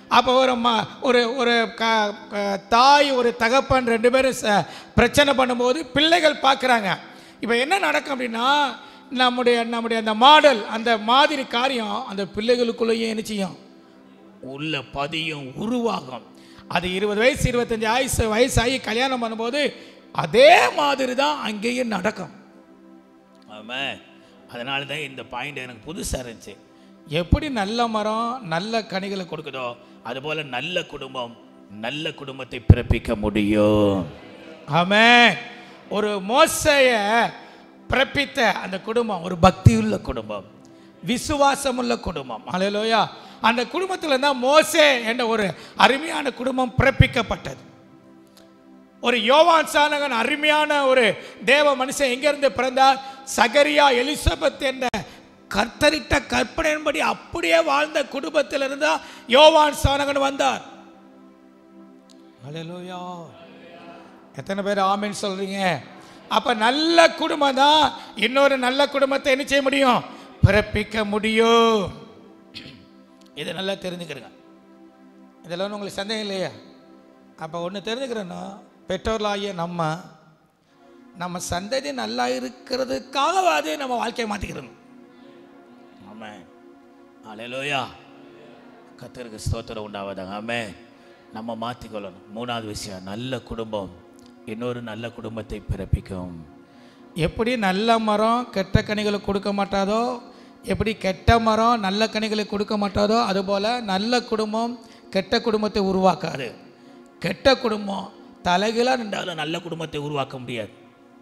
அப்போ ஒரு ம ஒரு ஒரு க க- தாய் ஒரு தகப்பன் ரெண்டு பேரும் ச பிரச்சனை பண்ணும்போது பிள்ளைகள் பார்க்குறாங்க இப்போ என்ன நடக்கும் அப்படின்னா நம்முடைய நம்முடைய அந்த மாடல் அந்த மாதிரி காரியம் அந்த பிள்ளைகளுக்குள்ளேயும் என்ன செய்யும் உள்ள பதியும் உருவாகும் அது இருபது வயசு இருபத்தஞ்சி வயசு வயசாகி கல்யாணம் பண்ணும்போது அதே மாதிரி தான் அங்கேயும் நடக்கும் ஆமாம் அதனால தான் இந்த பாயிண்ட் எனக்கு புதுசாக இருந்துச்சு எப்படி நல்ல மரம் நல்ல கனிகளை கொடுக்குதோ அதுபோல் நல்ல குடும்பம் நல்ல குடும்பத்தை பிறப்பிக்க முடியும் ஆமென் ஒரு மோசைய பிறப்பித்த அந்த குடும்பம் ஒரு பக்தியுள்ள குடும்பம் விசுவாசமுள்ள குடும்பம் அலையலோயா அந்த குடும்பத்தில் தான் மோசே என்ற ஒரு அருமையான குடும்பம் பிறப்பிக்கப்பட்டது ஒரு யோவான் சானகன் அருமையான ஒரு தேவ மனுஷன் எங்கிருந்து பிறந்தார் சகரியா எலிசபெத் என்ற கர்த்தரிட்ட கற்பனையின்படி அப்படியே வாழ்ந்த குடும்பத்திலிருந்து தான் யோவான் சானகன் வந்தார் ஹalleluya எத்தனை பேர் ஆமென் சொல்றீங்க அப்ப நல்ல குடும்பம் தான் இன்னொரு நல்ல குடும்பத்தை என்ன செய்ய முடியும் பிறப்பிக்க முடியும் இதை நல்லா தெரிஞ்சுக்கிறேங்க இதெல்லாம் ஒண்ணும் உங்களுக்கு சந்தேகம் இல்லையா அப்போ ஒன்று தெரிஞ்சுக்கிறேன்னா பெற்றோர்களாகிய நம்ம நம்ம சந்ததி நல்லா இருக்கிறதுக்காகவாது நம்ம வாழ்க்கையை மாற்றிக்கிறோம் ஆமாம் அலையலோயா கத்தருக்கு ஸ்தோத்திரம் உண்டாவதாங்க ஆமே நம்ம மாற்றிக்கொள்ளணும் மூணாவது விஷயம் நல்ல குடும்பம் இன்னொரு நல்ல குடும்பத்தை பிறப்பிக்கும் எப்படி நல்ல மரம் கெட்ட கனிகளை கொடுக்க மாட்டாதோ எப்படி கெட்ட மரம் நல்ல கனிகளை கொடுக்க மாட்டாதோ அதுபோல் நல்ல குடும்பம் கெட்ட குடும்பத்தை உருவாக்காது கெட்ட குடும்பம் தலைகளாக நின்றாலும் நல்ல குடும்பத்தை உருவாக்க முடியாது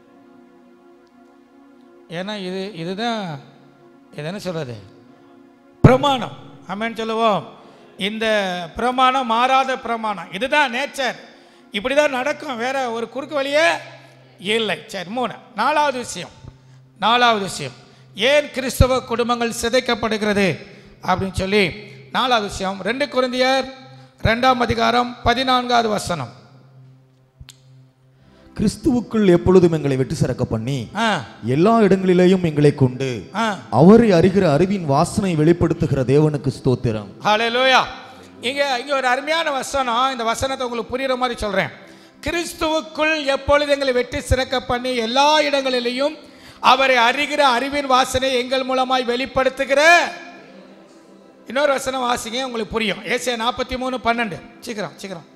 ஏன்னா இது இதுதான் இது என்ன சொல்கிறது பிரமாணம் ஆமென்னு சொல்லுவோம் இந்த பிரமாணம் மாறாத பிரமாணம் இதுதான் நேச்சர் இப்படி தான் நடக்கும் வேற ஒரு குறுக்கு வழியே இல்லை சரி மூணு நாலாவது விஷயம் நாலாவது விஷயம் ஏன் கிறிஸ்தவ குடும்பங்கள் சிதைக்கப்படுகிறது அப்படின்னு சொல்லி நாலாவது விஷயம் ரெண்டு குருந்தியர் ரெண்டாம் அதிகாரம் பதினான்காவது வசனம் கிறிஸ்துவுக்குள் எப்பொழுதும் எங்களை வெட்டு சிறக்க பண்ணி ஆ எல்லா இடங்களிலேயும் எங்களை கொண்டு ஆ அவரை அறிகிற அறிவின் வாசனை வெளிப்படுத்துகிற தேவனுக்கு ஸ்தோத்திரம் ஹalleluya இங்க இங்க ஒரு அருமையான வசனம் இந்த வசனத்தை உங்களுக்கு புரியுற மாதிரி சொல்றேன் கிறிஸ்துவுக்குள் எப்பொழுது எங்களை வெட்டி சிறக்க பண்ணி எல்லா இடங்களிலேயும் அவரை அறிகிற அறிவின் வாசனை எங்கள் மூலமாய் வெளிப்படுத்துகிற இன்னொரு வசனம் வாசிங்க உங்களுக்கு புரியும் ஏசியா நாற்பத்தி மூணு பன்னெண்டு சீக்கிரம் சீக்கிரம்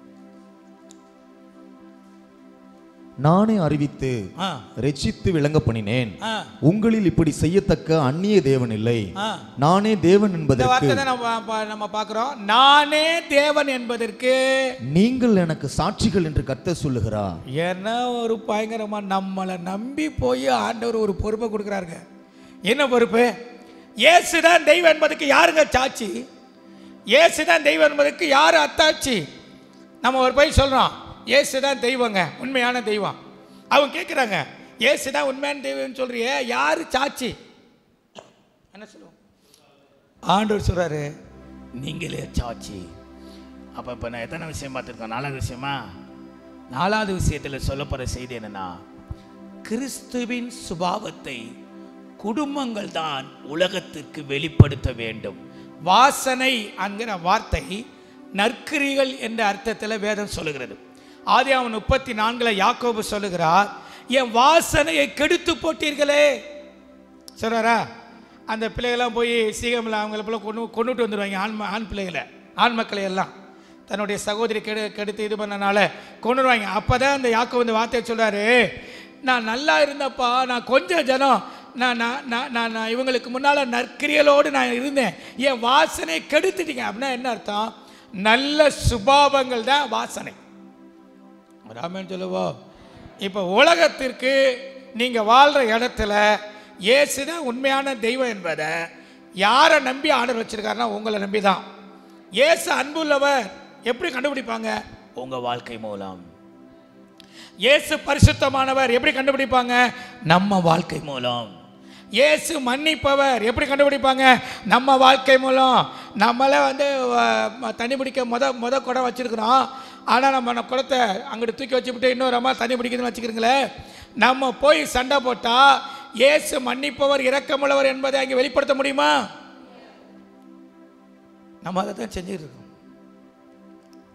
நானே அறிவித்து ஆ ரட்சித்து விளங்க பண்ணினேன் ஆ உங்களில் இப்படி செய்யத்தக்க அந்நிய தேவன் இல்லை ஆ நானே தேவன் இந்த என்பதற்கு வார்த்தை தான் நம்ம பா- நம்ம பார்க்குறோம் நானே தேவன் என்பதற்கு நீங்கள் எனக்கு சாட்சிகள் என்று கர்த்தர் சொல்லுகிறார் என்ன ஒரு பயங்கரமா நம்மளை நம்பி போய் ஆண்டவர் ஒரு பொறுப்பை கொடுக்குறாருங்க என்ன பொறுப்பு இயேசு தான் தெய்வம் என்பதுக்கு யாருங்க சாட்சி இயேசு தான் தெய்வம் என்பதுக்கு யார் அத்தாட்சி நம்ம ஒரு போய் சொல்கிறோம் இயேசு தான் தெய்வங்க உண்மையான தெய்வம் அவங்க கேட்குறாங்க இயேசு தான் உண்மையான தெய்வம்னு சொல்றியே யார் சாட்சி என்ன சொல்லுவோம் ஆண்டவர் சொல்கிறாரு நீங்களே சாட்சி அப்போ இப்போ நான் எத்தனை விஷயம் பார்த்துருக்கேன் நாலாவது விஷயமா நாலாவது விஷயத்தில் சொல்லப்படுற செய்தி என்னன்னா கிறிஸ்துவின் சுபாவத்தை குடும்பங்கள் தான் உலகத்திற்கு வெளிப்படுத்த வேண்டும் வாசனை என்கிற வார்த்தை நற்கிரிகள் என்ற அர்த்தத்தில் வேதம் சொல்லுகிறது ஆதியாமம் முப்பத்தி நான்கில் யாக்கோபு சொல்லுகிறார் என் வாசனையை கெடுத்து போட்டீர்களே சொல்கிறாரா அந்த பிள்ளைகள்லாம் போய் சீகமில் அவங்கள போல கொண்டு கொண்டுட்டு வந்துடுவாங்க ஆண் ம- ஆண் பிள்ளைகளை ஆண் மக்களை எல்லாம் தன்னுடைய சகோதரி கெடு கெடுத்து இது பண்ணனால கொண்டுருவாங்க அப்போ தான் அந்த யாக்கோ வந்து வார்த்தையை சொல்கிறாரு நான் நல்லா இருந்தப்பா நான் கொஞ்சம் ஜனம் நான் நான் நான் நான் நான் இவங்களுக்கு முன்னால் நற்கிரியலோடு நான் இருந்தேன் என் வாசனை கெடுத்துட்டீங்க அப்படின்னா என்ன அர்த்தம் நல்ல சுபாவங்கள் தான் வாசனை ராமன் சொல்லுவோம் இப்போ உலகத்திற்கு நீங்கள் வாழ்கிற இடத்துல இயேசு தான் உண்மையான தெய்வம் என்பதை யாரை நம்பி ஆர்டர் வச்சிருக்காருன்னா உங்களை நம்பி தான் இயேசு அன்புள்ளவர் எப்படி கண்டுபிடிப்பாங்க உங்கள் வாழ்க்கை மூலம் இயேசு பரிசுத்தமானவர் எப்படி கண்டுபிடிப்பாங்க நம்ம வாழ்க்கை மூலம் இயேசு மன்னிப்பவர் எப்படி கண்டுபிடிப்பாங்க நம்ம வாழ்க்கை மூலம் நம்மளே வந்து அஹ், தண்ணி பிடிக்க முத முத குடம் வச்சிருக்கிறோம் ஆனால் நம்ம அந்த குடத்தை அங்கிட்டு தூக்கி வச்சுவிட்டு இன்னொரு அம்மா தண்ணி பிடிக்குதுன்னு வச்சுக்கிறீங்களே நம்ம போய் சண்டை போட்டால் இயேசு மன்னிப்பவர் இரக்கமுள்ளவர் என்பதை அங்கே வெளிப்படுத்த முடியுமா நம்ம அதை தான் செஞ்சுட்டு இருக்கோம்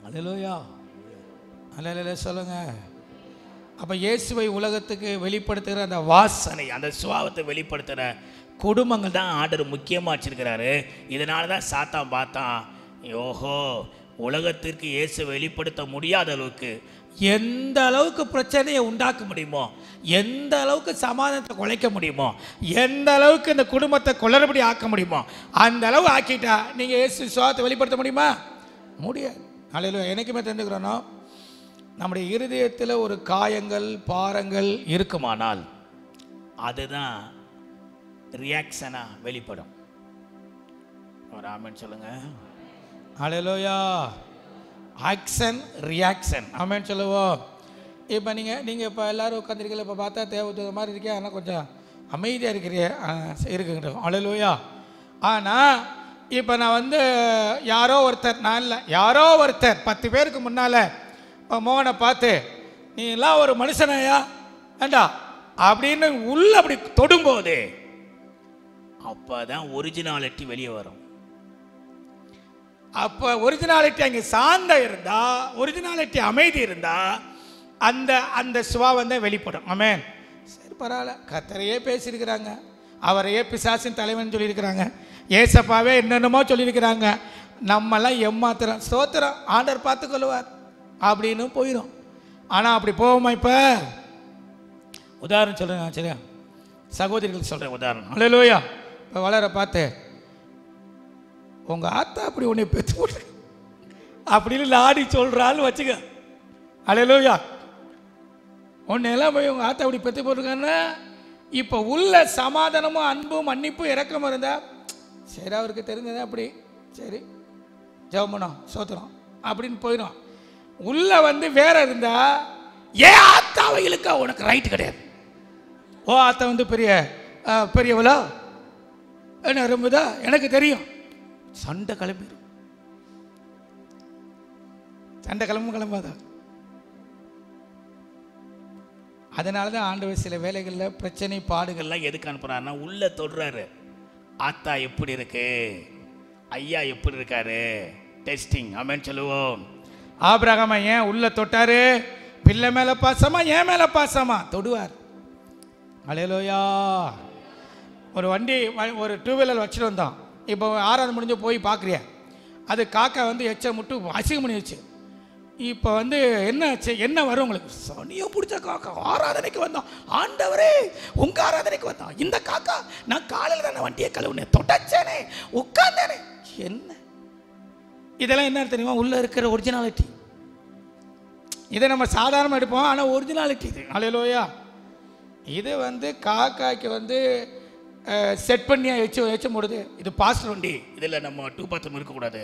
அல்லேலூயா அல்லேலூயா சொல்லுங்க அப்ப இயேசுவை உலகத்துக்கு வெளிப்படுத்துகிற அந்த வாசனை அந்த சுபாவத்தை வெளிப்படுத்துகிற குடும்பங்கள் தான் ஆர்டர் முக்கியமாக வச்சிருக்கிறாரு இதனால தான் சாத்தான் பார்த்தான் யோஹோ உலகத்திற்கு இயேசு வெளிப்படுத்த முடியாத அளவுக்கு எந்த அளவுக்கு பிரச்சனையை உண்டாக்க முடியுமோ எந்த அளவுக்கு சமாதானத்தை குலைக்க முடியுமோ எந்த அளவுக்கு இந்த குடும்பத்தை குளறுபடி ஆக்க முடியுமோ அந்த அளவு ஆக்கிட்டா நீங்கள் இயேசு சுவாத்தை வெளிப்படுத்த முடியுமா முடியாது அலையில எனக்குமே தெரிஞ்சுக்கிறோனோ நம்முடைய இருதயத்தில் ஒரு காயங்கள் பாரங்கள் இருக்குமானால் அதுதான் ரியாக்ஷனாக வெளிப்படும் ஒரு ஆமென் சொல்லுங்க அலையிலோயா ஆக்ஷன் ரியாக்ஷன் ஆமேன்னு சொல்லுவோம் இப்போ நீங்கள் நீங்கள் இப்போ எல்லோரும் உட்காந்துருக்கீங்க இப்போ பார்த்தா தேவை மாதிரி இருக்கே ஆனால் கொஞ்சம் அமைதியாக இருக்கிறிய இருக்குங்க அலையிலோயா ஆனால் இப்போ நான் வந்து யாரோ ஒருத்தர் நான் இல்லை யாரோ ஒருத்தர் பத்து பேருக்கு முன்னால் இப்போ மோகனை பார்த்து நீ எல்லாம் ஒரு மனுஷனாயா ஏண்டா அப்படின்னு உள்ள அப்படி தொடும்போது அப்போ தான் ஒரிஜினாலிட்டி வெளியே வரும் அப்போ ஒரிஜினாலிட்டி அங்கே சாந்தம் இருந்தா ஒரிஜினாலிட்டி அமைதி இருந்தா அந்த அந்த சுபாவம் தான் வெளிப்படும் ஆமென் சரி பரவாயில்ல கத்தரையே பேசியிருக்கிறாங்க அவரையே பிசாசின் தலைவன் சொல்லியிருக்கிறாங்க ஏசப்பாவே என்னென்னமோ சொல்லியிருக்கிறாங்க நம்மெல்லாம் எம்மாத்திரம் ஸ்தோத்திரம் ஆண்டர் பார்த்துக்கொள்வார் அப்படின்னு போயிடும் ஆனால் அப்படி போவோமா இப்போ உதாரணம் சொல்கிறேன் சரியா சகோதரிகள் சொல்கிறேன் உதாரணம் அலையிலோயா இப்போ வளர பார்த்து உங்க ஆத்தா அப்படி உன்னை பெற்று போட்டு அப்படின்னு லாடி சொல்றான்னு வச்சுக்க அலையலூயா உன்னையெல்லாம் போய் உங்க ஆத்தா அப்படி பெற்று போட்டிருக்காங்கன்னா இப்போ உள்ள சமாதானமும் அன்பும் மன்னிப்பும் இறக்கமும் இருந்தா சரி அவருக்கு தெரிஞ்சது அப்படி சரி ஜெவமனம் சோத்திரம் அப்படின்னு போயிடும் உள்ள வந்து வேற இருந்தா ஏன் ஆத்தாவை இழுக்க உனக்கு ரைட் கிடையாது ஓ ஆத்தா வந்து பெரிய ஆ, பெரியவளா என்ன ரொம்பதா எனக்கு தெரியும் சண்டை கிளம்பிடும் சண்டை கிளம்பும் கிளம்பாதா அதனால தான் ஆண்டவர் சில வேலைகளில் பிரச்சனை பாடுகள் எல்லாம் எதுக்கு அனுப்புறாருன்னா உள்ள தொடுறாரு ஆத்தா எப்படி இருக்கு ஐயா எப்படி இருக்காரு டெஸ்டிங் ஆமென் சொல்லுவோம் ஆபிரகாம ஏன் உள்ள தொட்டாரு பிள்ளை மேல பாசமா ஏன் மேல பாசமா தொடுவார் அலையலோயா ஒரு வண்டி வ- ஒரு டூ வீலர் வச்சுட்டு வந்தோம் இப்போ ஆறாவது முடிஞ்சு போய் பார்க்குறிய அது காக்கா வந்து எச்ச முட்டு அசிங்கம் பண்ணி வச்சு இப்போ வந்து என்ன ஆச்சு என்ன வரும் உங்களுக்கு சனியும் பிடிச்ச காக்கா ஆராதனைக்கு வந்தோம் ஆண்டவரே உங்க ஆராதனைக்கு வந்தோம் இந்த காக்கா நான் காலையில் தானே வண்டியை கழுவுனேன் தொட்டச்சேனே உட்கார்ந்தேனே என்ன இதெல்லாம் என்ன தெரியுமா உள்ள இருக்கிற ஒரிஜினாலிட்டி இதை நம்ம சாதாரணமாக எடுப்போம் ஆனால் ஒரிஜினாலிட்டி இது அலையலோயா இது வந்து காக்காய்க்கு வந்து செட் பண்ணி வச்சு வச்சு போடுது இது பாஸ்டர் வண்டி இதில் நம்ம டூ பாத்ரூம் இருக்கக்கூடாது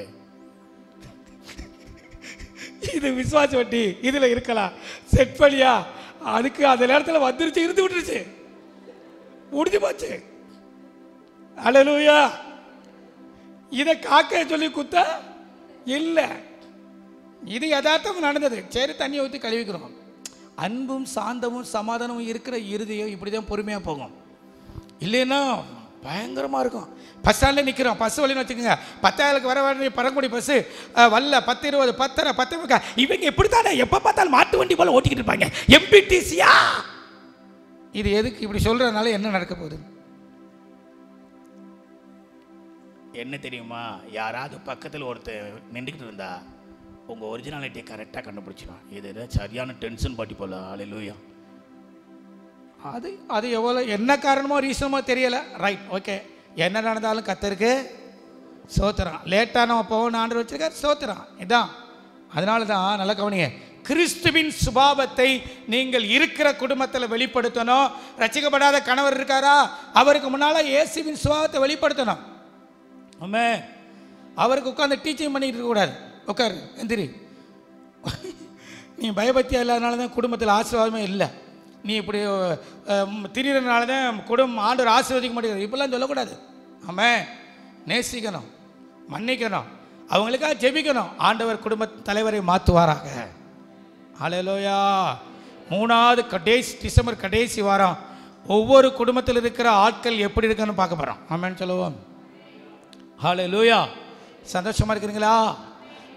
இது விசுவாச வண்டி இதில் இருக்கலாம் செட் பண்ணியா அதுக்கு அந்த நேரத்தில் வந்துருச்சு இருந்து விட்டுருச்சு முடிஞ்சு போச்சு அலலூயா இதை காக்க சொல்லி குத்தா இல்லை இது யதார்த்தம் நடந்தது சரி தண்ணி ஊற்றி கழுவிக்கிறோம் அன்பும் சாந்தமும் சமாதானமும் இருக்கிற இருதயம் இப்படி தான் பொறுமையாக போகும் இல்லைன்னா பயங்கரமாக இருக்கும் பஸ் ஸ்டாண்டில் நிற்கிறோம் பஸ் வழின்னு வச்சுக்கோங்க பத்தாயிரத்துக்கு வர வேண்டிய பரங்குடி பஸ்ஸு வரல பத்து இருபது பத்தரை பத்து முக்கா இவங்க எப்படி தானே எப்போ பார்த்தாலும் மாட்டு வண்டி போல ஓட்டிக்கிட்டு இருப்பாங்க எம்பிடிசியா இது எதுக்கு இப்படி சொல்கிறதுனால என்ன நடக்க போகுது என்ன தெரியுமா யாராவது பக்கத்தில் ஒருத்தர் நின்றுக்கிட்டு இருந்தா உங்கள் ஒரிஜினாலிட்டியை கரெக்டாக கண்டுபிடிச்சிடும் இது ஏதோ சரியான டென்ஷன் பாட்டி போல ஆலையிலூயா அது அது எவ்வளோ என்ன காரணமோ ரீசனமோ தெரியல ரைட் ஓகே என்ன நடந்தாலும் கத்தருக்கு சோத்திரம் லேட்டாக நம்ம போகணும் ஆண்டு வச்சிருக்கார் சோத்திரம் இதான் அதனால தான் நல்ல கவனிங்க கிறிஸ்துவின் சுபாவத்தை நீங்கள் இருக்கிற குடும்பத்தில் வெளிப்படுத்தணும் ரசிக்கப்படாத கணவர் இருக்காரா அவருக்கு முன்னால் இயேசுவின் சுபாவத்தை வெளிப்படுத்தணும் ஆமே அவருக்கு உட்காந்து டீச்சிங் பண்ணிட்டு இருக்கக்கூடாது உட்காரு எந்திரி நீ பயபக்தியா இல்லாதனால தான் குடும்பத்தில் ஆசீர்வாதமே இல்லை நீ இப்படி திரியறதுனால தான் குடும்பம் ஆண்டவர் ஆசீர்வதிக்க மாட்டேங்குது இப்படிலாம் சொல்லக்கூடாது ஆமே நேசிக்கணும் மன்னிக்கணும் அவங்களுக்காக ஜெபிக்கணும் ஆண்டவர் குடும்ப தலைவரை மாற்றுவாராக ஹalleluya மூணாவது கடைசி டிசம்பர் கடைசி வாரம் ஒவ்வொரு குடும்பத்தில் இருக்கிற ஆட்கள் எப்படி இருக்குன்னு பார்க்க போகிறோம் ஆமேன்னு சொல்லுவோம் ஹalleluya சந்தோஷமா இருக்கிறீங்களா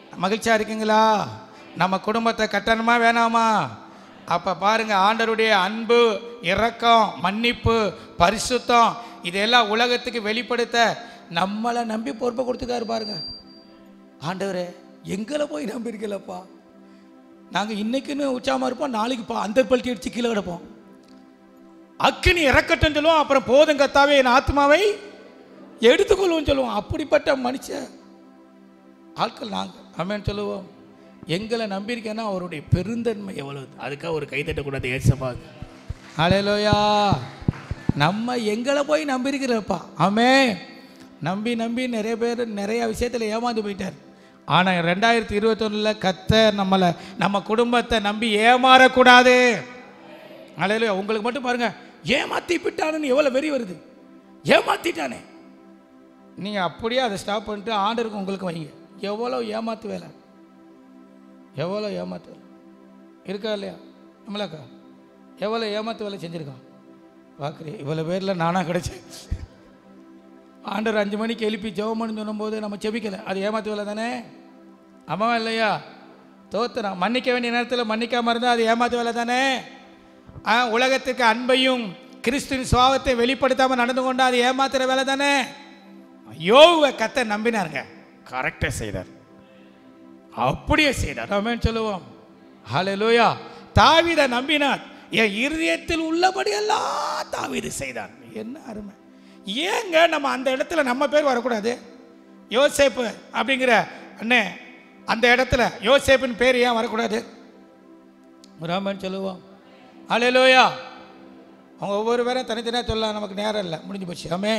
மகிழ்ச்சியாக இருக்கீங்களா நம்ம குடும்பத்தை கட்டணுமா வேணாமா அப்போ பாருங்க ஆண்டருடைய அன்பு இரக்கம் மன்னிப்பு பரிசுத்தம் இதெல்லாம் உலகத்துக்கு வெளிப்படுத்த நம்மளை நம்பி பொறுப்பை கொடுத்துக்காரு பாருங்க ஆண்டவரே எங்களை போய் நம்பியிருக்கலப்பா நாங்கள் இன்னைக்குன்னு உச்சாமல் இருப்போம் நாளைக்கு பா அந்த பல்ட்டி அடிச்சு கீழே கிடப்போம் அக்கினி இறக்கட்டும் சொல்லுவோம் அப்புறம் போதும் கத்தாவே என் ஆத்மாவை எடுத்துக்கொள்வோம் சொல்லுவோம் அப்படிப்பட்ட மனுஷன் ஆட்கள் நாங்கள் அமேன்னு சொல்லுவோம் எங்களை நம்பியிருக்கேன்னா அவருடைய பெருந்தன்மை எவ்வளவு அதுக்காக ஒரு கை தட்டக்கூடாது ஏசப்பா அலையலோயா நம்ம எங்களை போய் நம்பியிருக்கிறப்பா ஆமே நம்பி நம்பி நிறைய பேர் நிறைய விஷயத்தில் ஏமாந்து போயிட்டார் ஆனால் ரெண்டாயிரத்தி இருபத்தொன்னில் கத்த நம்மளை நம்ம குடும்பத்தை நம்பி ஏமாறக்கூடாது அலையலோயா உங்களுக்கு மட்டும் பாருங்க ஏமாத்தி விட்டானுன்னு எவ்வளோ வெறி வருது ஏமாத்திட்டானே நீங்கள் அப்படியே அதை ஸ்டாப் பண்ணிட்டு ஆண்டருக்கு உங்களுக்கு வைங்க எவ்வளோ ஏமாத்து வேலை எவ்வளோ ஏமாத்து வேலை இருக்கா இல்லையா நம்மளாக்கா எவ்வளோ ஏமாத்து வேலை செஞ்சுருக்கான் பார்க்குறேன் இவ்வளோ பேரில் நானாக கிடைச்சேன் ஆண்டவர் அஞ்சு மணிக்கு எழுப்பி ஜெபம்னு சொல்லும்போது நம்ம செபிக்கலை அது ஏமாத்து வேலை தானே ஆமாவா இல்லையா தோத்துறான் மன்னிக்க வேண்டிய நேரத்தில் மன்னிக்காம இருந்தால் அது ஏமாத்து வேலை தானே ஆ உலகத்துக்கு அன்பையும் கிறிஸ்துவின் சுவாபத்தை வெளிப்படுத்தாமல் நடந்து கொண்டா அது ஏமாத்துற வேலை தானே யோவை கத்த நம்பினாருங்க கரெக்டாக செய்தார் அப்படியே செய்தார் ஆமென் சொல்லுவோம் ஹalleluya தாவீதை நம்பினார் என் இருதயத்தில் உள்ளபடி எல்லாம் தாவீது செய்தான் என்ன அருமை ஏங்க நம்ம அந்த இடத்துல நம்ம பேர் வரக்கூடாது யோசேப்பு அப்படிங்கிற அண்ணே அந்த இடத்துல யோசேப்பின் பேர் ஏன் வரக்கூடாது ராமன் சொல்லுவோம் ஹalleluya அவங்க ஒவ்வொரு பேரும் தனித்தனியாக சொல்லலாம் நமக்கு நேரம் இல்லை முடிஞ்சு போச்சு ஆமே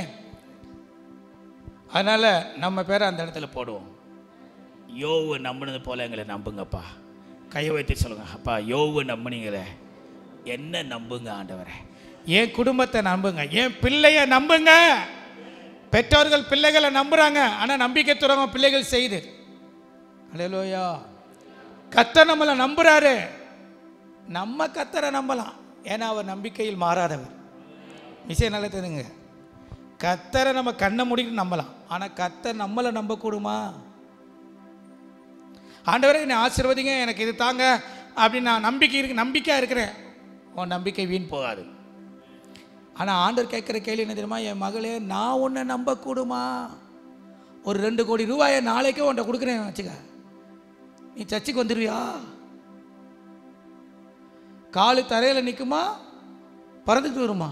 அதனால் நம்ம பேரை அந்த இடத்துல போடுவோம் யோவு நம்பினது போல எங்களை நம்புங்கப்பா கையை வைத்து சொல்லுங்க அப்பா யோவு நம்புனீங்களே என்ன நம்புங்க ஆண்டவரே என் குடும்பத்தை நம்புங்க என் பிள்ளைய நம்புங்க பெற்றோர்கள் பிள்ளைகளை நம்புறாங்க ஆனால் நம்பிக்கை துறவங்க பிள்ளைகள் செய்து அலையலோயா கத்த நம்மளை நம்புறாரு நம்ம கத்தரை நம்பலாம் ஏன்னா அவர் நம்பிக்கையில் மாறாதவர் விஷயம் நல்லா தெரியுங்க கத்தரை நம்ம கண்ணை மூடிட்டு நம்பலாம் ஆனால் கத்தர் நம்மளை நம்பக்கூடுமா ஆண்டவரே என்னை ஆசீர்வதிங்க எனக்கு இது தாங்க அப்படின்னு நான் நம்பிக்கை இருக்கு நம்பிக்கையாக இருக்கிறேன் உன் நம்பிக்கை வீண் போகாது ஆனால் ஆண்டவர் கேட்குற கேள்வி என்ன தெரியுமா என் மகளே நான் உன்னை நம்பக்கூடுமா ஒரு ரெண்டு கோடி ரூபாயை நாளைக்கே உன்ட்ட கொடுக்குறேன் வச்சுக்க நீ சர்ச்சுக்கு வந்துடுவியா காலு தரையில் நிற்குமா பறந்துட்டு வருமா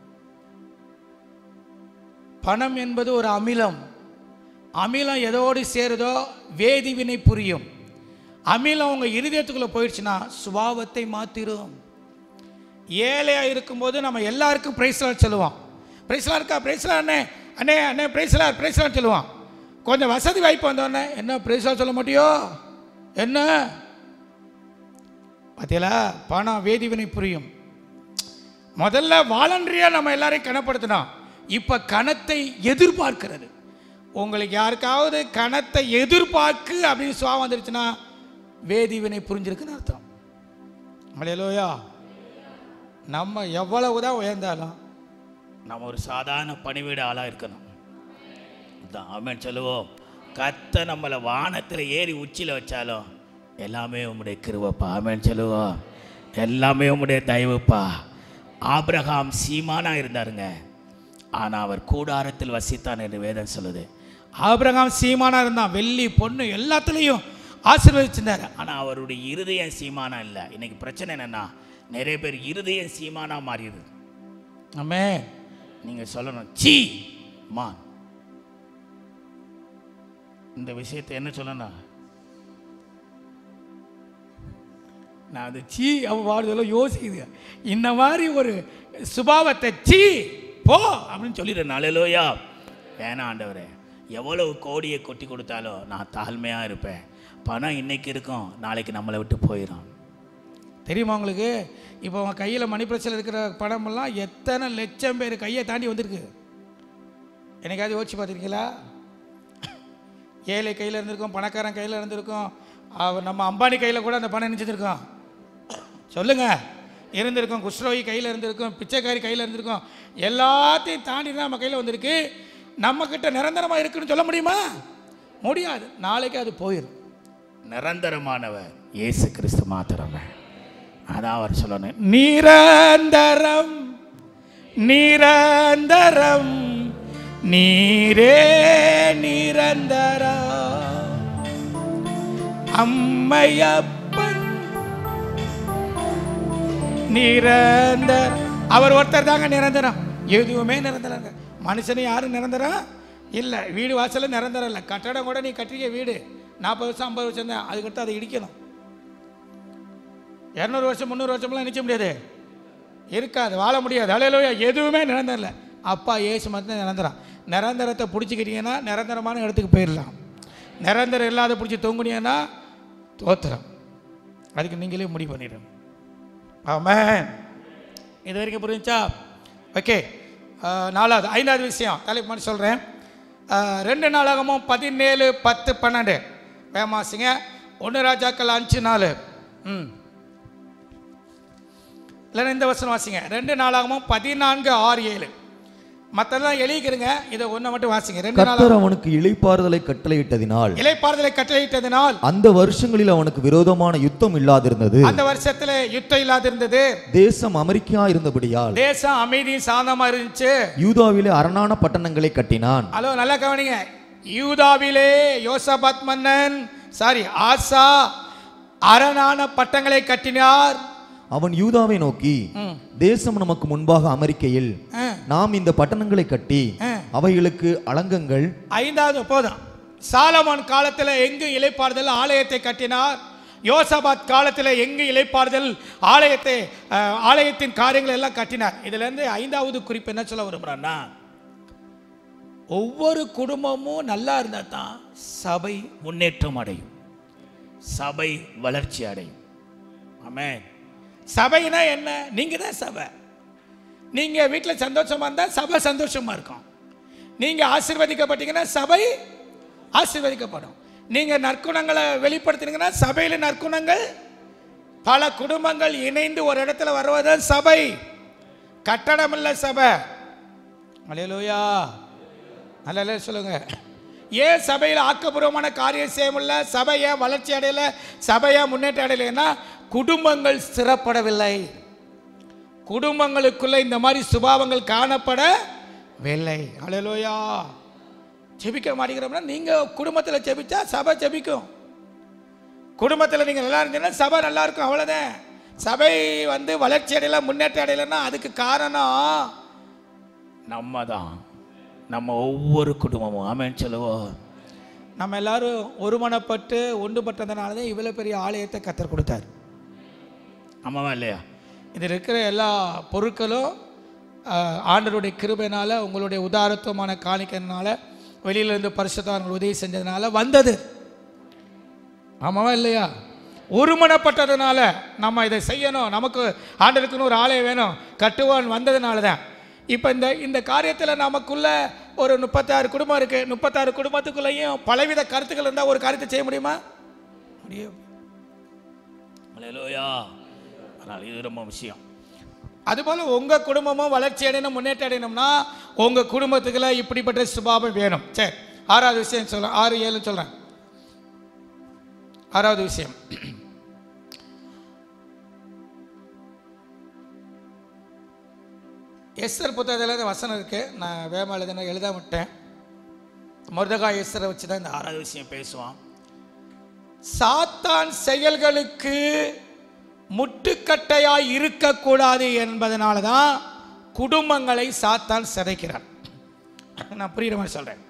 பணம் என்பது ஒரு அமிலம் அமிலம் எதோடு சேருதோ வேதி வினை புரியும் அமிலம் உங்கள் இருதயத்துக்குள்ளே போயிடுச்சுன்னா சுபாவத்தை மாற்றிடும் ஏழையாக இருக்கும்போது நம்ம எல்லாருக்கும் பிரைஸ்லாம் சொல்லுவோம் பிரைஸ்லாம் இருக்கா பிரைஸ்லாம் அண்ணே அண்ணே அண்ணே பிரைஸ்லாம் பிரைஸ்லாம் சொல்லுவான் கொஞ்சம் வசதி வாய்ப்பு வந்தோடனே என்ன பிரைஸ்லாம் சொல்ல மாட்டியோ என்ன பார்த்தீங்களா பணம் வேதிவினை புரியும் முதல்ல வாலண்டரியாக நம்ம எல்லாரையும் கனப்படுத்தினோம் இப்போ கணத்தை எதிர்பார்க்கிறது உங்களுக்கு யாருக்காவது கணத்தை எதிர்பார்க்கு அப்படின்னு சுவாபம் வந்துருச்சுன்னா வேதிவினை புரிஞ்சிருக்குன்னு அர்த்தம் அலையலோயா நம்ம எவ்வளவு தான் உயர்ந்தாலும் நம்ம ஒரு சாதாரண பணிவீடு ஆளாக இருக்கணும் அதான் ஆமென் சொல்லுவோம் கத்த நம்மளை வானத்தில் ஏறி உச்சியில் வச்சாலும் எல்லாமே உம்முடைய கிருபப்பா ஆமென் சொல்லுவோம் எல்லாமே உம்முடைய தயவுப்பா ஆபிரகாம் சீமானா இருந்தாருங்க ஆனால் அவர் கூடாரத்தில் வசித்தான் என்று வேதம் சொல்லுது ஆபிரகாம் சீமானா இருந்தான் வெள்ளி பொண்ணு எல்லாத்துலேயும் ஆசீர்வதிச்சிருந்தார் ஆனால் அவருடைய இருதயம் சீமானா இல்லை இன்னைக்கு பிரச்சனை என்னன்னா நிறைய பேர் இருதயம் சீமானா மாறிடுது ஆமே நீங்கள் சொல்லணும் சீ மான் இந்த விஷயத்தை என்ன சொல்லணும் நான் அது சீ அவ வாடுதலோ யோசிக்குது இந்த மாதிரி ஒரு சுபாவத்தை சீ போ அப்படின்னு சொல்லி சொல்லிடுறேன் நாளையிலோயா வேணாம் ஆண்டவரே எவ்வளவு கோடியை கொட்டி கொடுத்தாலும் நான் தாழ்மையாக இருப்பேன் பணம் இன்னைக்கு இருக்கும் நாளைக்கு நம்மளை விட்டு போயிடும் தெரியுமா உங்களுக்கு இப்போ உங்க கையில் மணி பிரச்சனை இருக்கிற படமெல்லாம் எத்தனை லட்சம் பேர் கையை தாண்டி வந்திருக்கு என்னைக்காவது யோசிச்சு பார்த்துருக்கீங்களா ஏழை கையில் இருந்திருக்கும் பணக்காரன் கையில் இருந்திருக்கும் அவ- நம்ம அம்பானி கையில் கூட அந்த பணம் நினச்சிருக்கோம் சொல்லுங்க இருந்திருக்கும் குஷ்ரோகி கையில் இருந்திருக்கும் பிச்சைக்காரி கையில் இருந்திருக்கும் எல்லாத்தையும் தாண்டி தான் நம்ம கையில் வந்திருக்கு நம்ம கிட்ட நிரந்தரமாக இருக்குன்னு சொல்ல முடியுமா முடியாது நாளைக்கு அது போயிடும் நிரந்தரமானவர் இயேசு கிறிஸ்து மாத்திரமே அதான் அவர் சொல்லணும் நிரந்தரம் நிரந்தரம் நீரே நிரந்தரம் அம்மையப்பன் நிரந்தர அவர் ஒருத்தர் தாங்க நிரந்தரம் எதுவுமே நிரந்தரங்க மனுஷனு யாரும் நிரந்தரம் இல்லை வீடு வாசல்ல நிரந்தரம் இல்லை கட்டடம் கூட நீ கட்டிக்க வீடு நாற்பது வருஷம் ஐம்பது வருஷம் தான் அதுக்கடுத்து அதை இடிக்கணும் இரநூறு வருஷம் முந்நூறு வருஷம்லாம் நிச்சய முடியாது இருக்காது வாழ முடியாது அலையிலோயா எதுவுமே நிரந்தரம் இல்லை அப்பா ஏசு மட்டும் நிரந்தரம் நிரந்தரத்தை பிடிச்சிக்கிட்டீங்கன்னா நிரந்தரமான இடத்துக்கு போயிடலாம் நிரந்தரம் இல்லாத பிடிச்சி தொங்குனீங்கன்னா தோத்திரம் அதுக்கு நீங்களே முடிவு பண்ணிடுங்க ஆமென் இது வரைக்கும் புரிஞ்சா ஓகே நாலாவது ஐந்தாவது விஷயம் தலைப்பு மட்டும் சொல்கிறேன் ரெண்டு நாளாகமும் பதினேழு பத்து பன்னெண்டு வேமாசிங்க ஒன்று ராஜாக்கள் அஞ்சு நாலு ம் இல்லைன்னா இந்த வருஷம் வாசிங்க ரெண்டு நாளாகமும் பதினான்கு ஆறு ஏழு மற்றெல்லாம் எழுதிக்கிறங்க இதை ஒன்றை மட்டும் வாசிங்க ரெண்டு நாளாக கர்த்தர் அவனுக்கு இளைப்பாறுதலை கட்டளையிட்டதினால் இலைப்பாறுதலை கட்டளையிட்டதினால் அந்த வருஷங்களில் அவனுக்கு விரோதமான யுத்தம் இல்லாதிருந்தது அந்த வருஷத்துல யுத்தம் இல்லாதிருந்தது தேசம் அமெரிக்கா இருந்தபடியால் தேசம் அமைதி சாந்தமா இருந்துச்சு யூதாவிலே அரணான பட்டணங்களை கட்டினான் ஹலோ நல்லா கவனிங்க யூதாவிலே யோசபாத் மன்னன் சாரி ஆசா அரணான பட்டங்களை கட்டினார் அவன் யூதாவை நோக்கி ம். தேசம் நமக்கு முன்பாக அமெரிக்கையில் ஆ, நாம் இந்த பட்டணங்களை கட்டி ஆ. அவைகளுக்கு அலங்கங்கள் ஐந்தாவது போதும் சாலமோன் காலத்தில் எங்கு இலைப்பாறுதல் ஆலயத்தை கட்டினார் யோசபாத் காலத்தில் எங்கு இலைப்பாறுதல் ஆலயத்தை அஹ், ஆலயத்தின் காரியங்கள் எல்லாம் கட்டினார் இதுல இருந்து ஐந்தாவது குறிப்பு என்ன சொல்ல விரும்புறான்னா ஒவ்வொரு குடும்பமும் நல்லா இருந்தா தான் சபை முன்னேற்றம் அடையும் சபை வளர்ச்சி அடையும் ஆமென் சபைனா என்ன நீங்க தான் சபை நீங்க வீட்டில் சந்தோஷமா இருந்தா சபை சந்தோஷமா இருக்கும் நீங்க ஆசீர்வதிக்கப்பட்டீங்கன்னா சபை ஆசீர்வதிக்கப்படும் நீங்க நற்குணங்களை வெளிப்படுத்தினீங்கன்னா சபையில நற்குணங்கள் பல குடும்பங்கள் இணைந்து ஒரு இடத்துல வருவதுதான் சபை கட்டடம் இல்ல சபை அலையலூயா நல்ல சொல்லுங்க ஏன் சபையில் ஆக்கப்பூர்வமான காரியம் செய்ய முடியல சபை ஏன் வளர்ச்சி அடையல சபை ஏன் முன்னேற்றம் அடையலைன்னா குடும்பங்கள் ஸ்திரப்படவில்லை குடும்பங்களுக்குள்ள இந்த மாதிரி சுபாவங்கள் காணப்படவில்லை அலையலூயா ஜெபிக்க மாட்டேங்கிறோம்னா நீங்க குடும்பத்தில் ஜெபிச்சா சபை ஜெபிக்கும் குடும்பத்தில் நீங்கள் நல்லா இருந்தீங்கன்னா சபை நல்லா இருக்கும் அவ்வளோதான் சபை வந்து வளர்ச்சி அடையல முன்னேற்றம் அடையலைன்னா அதுக்கு காரணம் நம்ம தான் நம்ம ஒவ்வொரு குடும்பமும் ஆமென் சொல்லுவோம் நம்ம எல்லாரும் ஒருமனப்பட்டு ஒன்றுபட்டதுனால தான் இவ்வளோ பெரிய ஆலயத்தை கத்தர் கொடுத்தார் ஆமாவா இல்லையா இதில் இருக்கிற எல்லா பொருட்களும் ஆஹ், ஆண்டவருடைய கிருபையினால உங்களுடைய உதாரத்துவமான காணிக்கிறதுனால வெளியிலேருந்து பரிசுத்தவான்கள் உதவி செஞ்சதுனால வந்தது ஆமாவா இல்லையா ஒருமனப்பட்டதுனால நம்ம இதை செய்யணும் நமக்கு ஆண்டவருக்குன்னு ஒரு ஆலயம் வேணும் கட்டுவான் வந்ததுனால தான் இப்போ இந்த இந்த காரியத்தில் நமக்குள்ள ஒரு முப்பத்தாறு குடும்பம் இருக்குது முப்பத்தாறு குடும்பத்துக்குள்ளேயும் பலவித கருத்துக்கள் இருந்தால் ஒரு காரியத்தை செய்ய முடியுமா முடியும் அல்லேலூயா ஆனால் இது ரொம்ப விஷயம் அதுபோல் உங்கள் குடும்பமும் வளர்ச்சி அடையணும் முன்னேற்றம் அடையணும்னா உங்கள் குடும்பத்துக்குள்ள இப்படிப்பட்ட சுபாவம் வேணும் சரி ஆறாவது விஷயம் சொல்கிறேன் ஆறு ஏழு சொல்கிறேன் ஆறாவது விஷயம் எஸ்தர் புத்தகத்தில் இந்த வசனம் இருக்குது நான் வேகமாக எழுதின எழுத விட்டேன் முருதகா எஸ்தரை வச்சு தான் இந்த ஆறாவது ஆறாவது விஷயம் பேசுவான் சாத்தான் செயல்களுக்கு முட்டுக்கட்டையாய் இருக்கக்கூடாது என்பதனால தான் குடும்பங்களை சாத்தான் சிதைக்கிறான் நான் புரியுற மாதிரி சொல்கிறேன்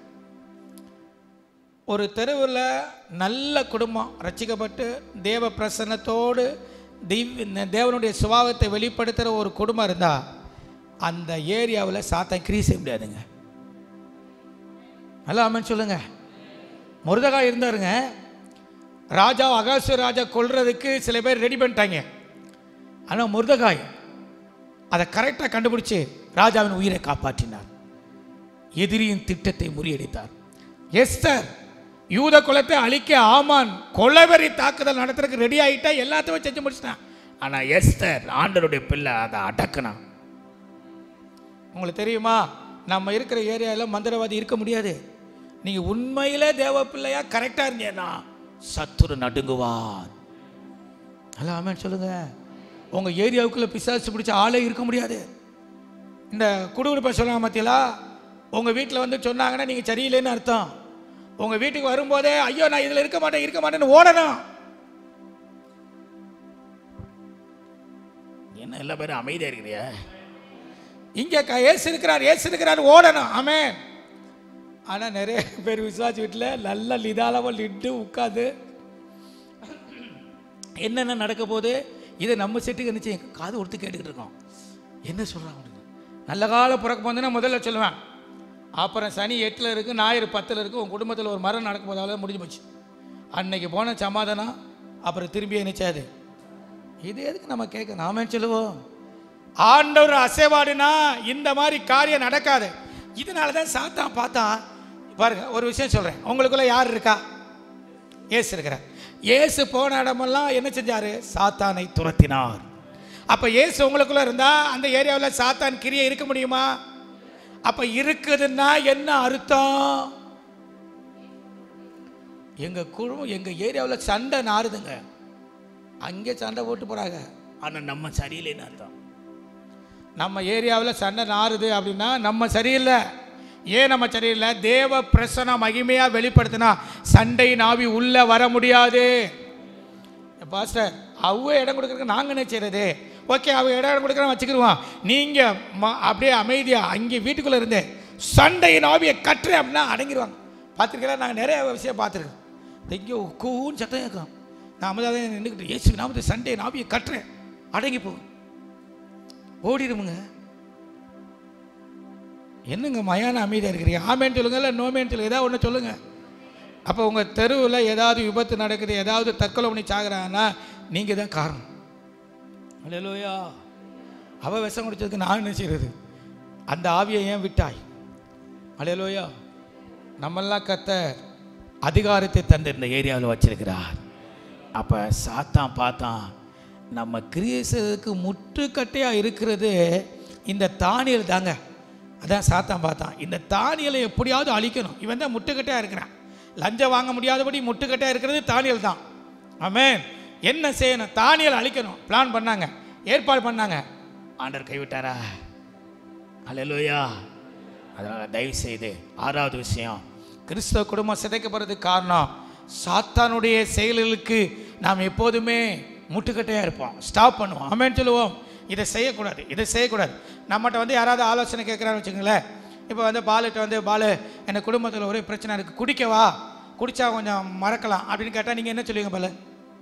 ஒரு தெருவில் நல்ல குடும்பம் ரட்சிக்கப்பட்டு தேவ பிரசன்னத்தோடு தெய்வ தேவனுடைய சுபாவத்தை வெளிப்படுத்துகிற ஒரு குடும்பம் இருந்தால் அந்த ஏரியாவில் சாத்தான் கிரீஸ் செய்ய முடியாதுங்க நல்லா அம்மன் சொல்லுங்க முருதகா இருந்தாருங்க ராஜா அகாசு ராஜா கொல்றதுக்கு சில பேர் ரெடி பண்ணிட்டாங்க ஆனால் முருதகாய் அதை கரெக்டாக கண்டுபிடிச்சு ராஜாவின் உயிரை காப்பாற்றினார் எதிரியின் திட்டத்தை முறியடித்தார் எஸ்தர் யூத குலத்தை அழிக்க ஆமான் கொலவெறி தாக்குதல் நடத்துறதுக்கு ரெடி ஆகிட்டா எல்லாத்தையும் செஞ்சு முடிச்சிட்டான் ஆனால் எஸ்தர் ஆண்டருடைய பிள்ளை அதை அடக்குனான் உங்களுக்கு தெரியுமா நம்ம இருக்கிற ஏரியாவில் மந்திரவாதி இருக்க முடியாது நீங்கள் உண்மையிலே தேவ பிள்ளையா கரெக்டாக இருந்தீங்கன்னா சத்துரு நடுங்குவார் அல்ல ஆமென் சொல்லுங்க உங்க ஏரியாவுக்குள்ள பிசாசு பிடிச்ச ஆளே இருக்க முடியாது இந்த குடுகுடுப்பை சொல்லுவாங்க மத்தியிலா உங்க வீட்டில் வந்து சொன்னாங்கன்னா நீங்க சரியில்லைன்னு அர்த்தம் உங்க வீட்டுக்கு வரும்போதே ஐயோ நான் இதுல இருக்க மாட்டேன் இருக்க மாட்டேன்னு ஓடணும் என்ன எல்லா பேரும் அமைதியா இருக்கிறியா இங்க க- ஏசு இருக்கிறார் ஏசு இருக்கிறார் ஓடணும் ஆமென் ஆனா நிறைய பேர் விசுவாசி வீட்டில் நல்ல லிதாளவோ லிட்டு உட்காந்து என்னென்ன நடக்க போகுது இதை நம்ம செட்டுக்கு இருந்துச்சு எங்க காது கொடுத்து கேட்டுக்கிட்டு இருக்கோம் என்ன சொல்கிறாங்க அப்படின்னு நல்ல கால பிறக்க போதுன்னா முதல்ல சொல்லுவேன் அப்புறம் சனி எட்டில் இருக்குது ஞாயிறு பத்தில் இருக்குது உன் குடும்பத்தில் ஒரு மரம் நடக்கும் போது அவ்வளோ முடிஞ்சு போச்சு அன்னைக்கு போன சமாதானம் அப்புறம் திரும்பி நினைச்சாது இது எதுக்கு நம்ம கேட்க நாமே சொல்லுவோம் ஆண்டவர் அசைவாடுனா இந்த மாதிரி காரியம் நடக்காது இதனால தான் சாத்தான் பார்த்தான் பாருங்க ஒரு விஷயம் சொல்கிறேன் உங்களுக்குள்ள யார் இருக்கா ஏசு இருக்கிறார் ஏசு போன இடமெல்லாம் என்ன செஞ்சாரு சாத்தானை துரத்தினார் அப்ப ஏசு உங்களுக்குள்ள இருந்தா அந்த ஏரியாவில் சாத்தான் கிரியை இருக்க முடியுமா அப்ப இருக்குதுன்னா என்ன அர்த்தம் எங்க குழுமம் எங்க ஏரியாவில் சண்டை நாறுதுங்க அங்கே சண்டை போட்டு போறாங்க ஆனா நம்ம சரியில்லைன்னு அர்த்தம் நம்ம ஏரியாவில் சண்டை நாறுது அப்படின்னா நம்ம சரியில்லை ஏன் நம்ம சரியில்லை தேவ பிரசன மகிமையா வெளிப்படுத்தினா சண்டை நாவி உள்ள வர முடியாது பாஸ்டர் அவ இடம் கொடுக்குறதுக்கு நாங்கள் என்ன செய்யறது ஓகே அவ இடம் கொடுக்குறோம் வச்சுக்கிருவோம் நீங்கள் ம அப்படியே அமைதியாக அங்கே வீட்டுக்குள்ளே இருந்தே சண்டையின் ஆவியை கட்டுறேன் அப்படின்னா அடங்கிடுவாங்க பார்த்துருக்கல நாங்கள் நிறைய விஷயம் பார்த்துருக்கோம் எங்கேயோ கூன்னு சத்தம் கேட்கும் நான் அமைதியாக நின்றுக்கிட்டு ஏசு நாமத்தை சண்டையின் ஆவியை கட்டுறேன் அடங்கி போகும் ஓடிடுமுங்க என்னங்க மயான அமைதியாக இருக்கிறீங்க ஆமேன்னு சொல்லுங்க இல்லை நோமேன்னு சொல்லுங்க ஏதாவது ஒன்று சொல்லுங்க அப்போ உங்கள் தெருவில் ஏதாவது விபத்து நடக்குது ஏதாவது தற்கொலை பண்ணி சாகுறாங்கன்னா நீங்கள் தான் காரணம் அல்லையா அவ விஷம் குடிச்சதுக்கு நான் என்ன செய்யறது அந்த ஆவியை ஏன் விட்டாய் அல்லையா நம்மெல்லாம் கத்த அதிகாரத்தை தந்து இந்த ஏரியாவில் வச்சிருக்கிறார் அப்ப சாத்தான் பார்த்தான் நம்ம கிரியேசதுக்கு முட்டுக்கட்டையாக இருக்கிறது இந்த தானியல் தாங்க அதான் சாத்தான் பார்த்தான் இந்த தானியலை எப்படியாவது அழிக்கணும் இவன் தான் முட்டுக்கட்டையாக இருக்கிறான் லஞ்சம் வாங்க முடியாதபடி முட்டுக்கட்டையாக இருக்கிறது தானியல் தான் ஆமென் என்ன செய்யணும் தானியல் அழிக்கணும் பிளான் பண்ணாங்க ஏற்பாடு பண்ணாங்க ஆண்டவர் கைவிட்டாரா அல்லேலூயா அதனால தயவு செய்து ஆறாவது விஷயம் கிறிஸ்தவ குடும்பம் சிதைக்கப்படுறதுக்கு காரணம் சாத்தானுடைய செயல்களுக்கு நாம் எப்போதுமே முட்டுக்கட்டையாக இருப்போம் ஸ்டாப் பண்ணுவோம் ஆமென்னு சொல்லுவோம் இதை செய்யக்கூடாது இதை செய்யக்கூடாது நம்மகிட்ட வந்து யாராவது ஆலோசனை கேட்குறான்னு வச்சுங்களேன் இப்போ வந்து பாலுகிட்ட வந்து பாலு எனக்கு குடும்பத்தில் ஒரே பிரச்சனை இருக்குது குடிக்கவா குடிச்சா கொஞ்சம் மறக்கலாம் அப்படின்னு கேட்டால் நீங்கள் என்ன சொல்லுவீங்க பாலு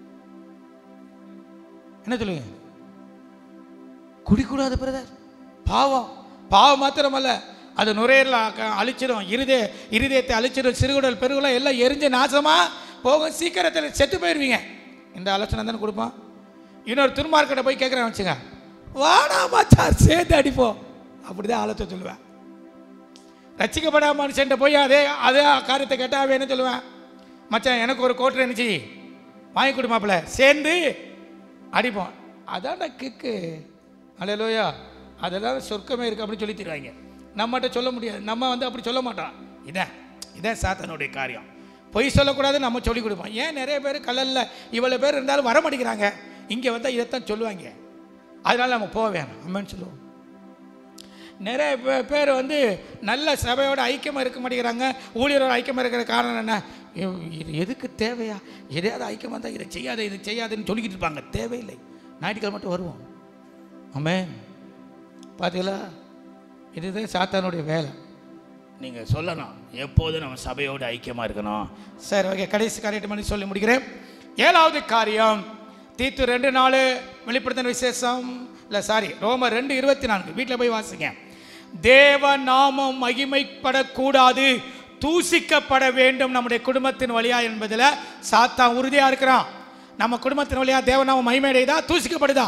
என்ன சொல்லுவீங்க குடிக்கூடாது பிரதர் பாவம் பாவம் மாத்திரமல்ல அது நுரையீரல அ- அழிச்சிடும் இருதய இருதயத்தை அழிச்சிடும் சிறுகுடல் பெருகுடல் எல்லாம் எரிஞ்சு நாசமா போகும் சீக்கிரத்தில் செத்து போயிடுவீங்க இந்த ஆலோசனை தானே கொடுப்பான் இன்னொரு துன்மார்க்கிட்ட போய் கேட்குறேன் வச்சுங்க வாடா மச்சான் சேர்த்து அடிப்போம் அப்படிதான் ஆலோசனை சொல்லுவேன் ரசிக்கப்படாத மனுஷன்ட்ட போய் அதே அதே காரியத்தை கேட்டால் அவன் என்ன சொல்லுவேன் மச்சான் எனக்கு ஒரு கோட்டர் இருந்துச்சு வாங்கி கொடு மாப்பிள்ள சேர்ந்து அடிப்போம் அதான்டா கிக்கு அலையலோயா அதெல்லாம் சொர்க்கமே இருக்கு அப்படின்னு சொல்லி தருவாங்க நம்மகிட்ட சொல்ல முடியாது நம்ம வந்து அப்படி சொல்ல மாட்டோம் இதான் இதான் சாத்தனுடைய காரியம் பொய் சொல்லக்கூடாது நம்ம சொல்லி கொடுப்போம் ஏன் நிறைய பேர் கல்லல்ல இவ்வளோ பேர் இருந்தாலும் வர மாட்டேங்கிறாங்க இங்கே வந்தால் இதைத்தான் சொல்லுவாங்க அதனால நம்ம போக வேணாம் அம்மன்னு சொல்லுவோம் நிறைய பே- பேர் வந்து நல்ல சபையோட ஐக்கியமாக இருக்க மாட்டேங்கிறாங்க ஊழியரோட ஐக்கியமாக இருக்கிற காரணம் என்ன இ- இது எதுக்கு தேவையா எதையாவது ஐக்கியமாக இருந்தால் இதை செய்யாத இதை செய்யாதுன்னு சொல்லிக்கிட்டு இருப்பாங்க தேவையில்லை ஞாயிற்றுக்கிழமை மட்டும் வருவோம் ஆமென் பார்த்தீங்களா இதுதான் சாத்தானுடைய வேலை நீங்க சொல்லணும் எப்போதும் நம்ம சபையோடு ஐக்கியமா இருக்கணும் சரி ஓகே கடைசி காரியத்தை பண்ணி சொல்லி முடிக்கிறேன் ஏழாவது காரியம் தீத்து ரெண்டு நாலு வெளிப்படுத்தின விசேஷம் இல்லை சாரி ரோமர் ரெண்டு இருபத்தி நான்கு வீட்டில் போய் வாசிங்க தேவ நாமம் மகிமைப்படக்கூடாது தூசிக்கப்பட வேண்டும் நம்முடைய குடும்பத்தின் வழியா என்பதில் சாத்தான் உறுதியாக இருக்கிறான் நம்ம குடும்பத்தின் வழியா தேவநாமம் மகிமையடையுதா தூசிக்கப்படுதா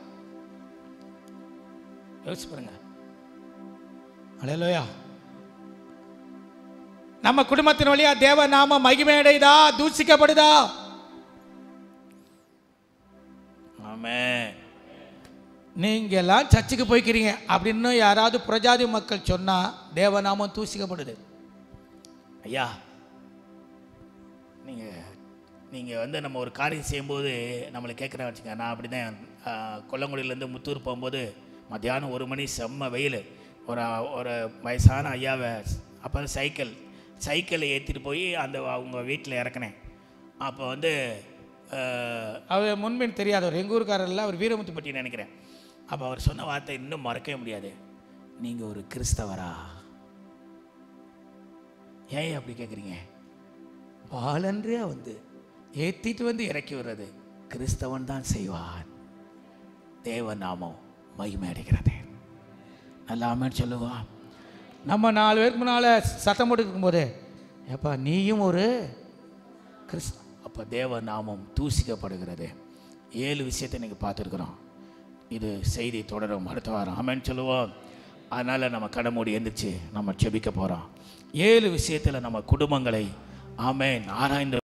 யோசிச்சு பாருங்க அலையலோயா நம்ம குடும்பத்தின் வழியா தேவ நாம மகிமையடைதா தூசிக்கப்படுதா ஆமென் நீங்க எல்லாம் சர்ச்சுக்கு போய்க்கிறீங்க அப்படின்னு யாராவது பிரஜாதி மக்கள் சொன்னா தேவநாமம் தூசிக்கப்படுது ஐயா நீங்க நீங்கள் வந்து நம்ம ஒரு காரியம் செய்யும்போது நம்மளை கேட்குறேன் வச்சுங்க நான் அப்படி தான் கொல்லங்குடியிலேருந்து முத்தூர் போகும்போது மத்தியானம் ஒரு மணி செம்ம வெயில் ஒரு ஒரு வயசான ஐயாவை அப்போ சைக்கிள் சைக்கிளை ஏற்றிட்டு போய் அந்த அவங்க வீட்டில் இறக்குனேன் அப்போ வந்து அஹ், அவர் முன்பின் தெரியாதவர் எங்கள் ஊருக்காரர்ல அவர் வீரமுத்து பற்றி நினைக்கிறேன் அப்போ அவர் சொன்ன வார்த்தை இன்னும் மறக்கவே முடியாது நீங்கள் ஒரு கிறிஸ்தவரா ஏன் அப்படி கேட்குறீங்க பாலன்றே வந்து ஏற்றிட்டு வந்து இறக்கி விடுறது கிறிஸ்தவன் தான் செய்வான் தேவ நாமம் மகிமை அடைகிறது நல்லா ஆமென் சொல்லுவான் நம்ம நாலு பேருக்கு முன்னால் சத்தம் போட்டு இருக்கும்போது ஏப்பா நீயும் ஒரு கிறிஸ் அப்போ தேவ நாமம் தூசிக்கப்படுகிறது ஏழு விஷயத்தை நீங்கள் பார்த்துருக்குறோம் இது செய்தி தொடரும் அடுத்த வாரம் ஆமென் சொல்லுவோம் அதனால் நம்ம கடமூடி எந்திரிச்சு நம்ம செபிக்க போகிறோம் ஏழு விஷயத்தில் நம்ம குடும்பங்களை ஆமென் ஆராய்ந்து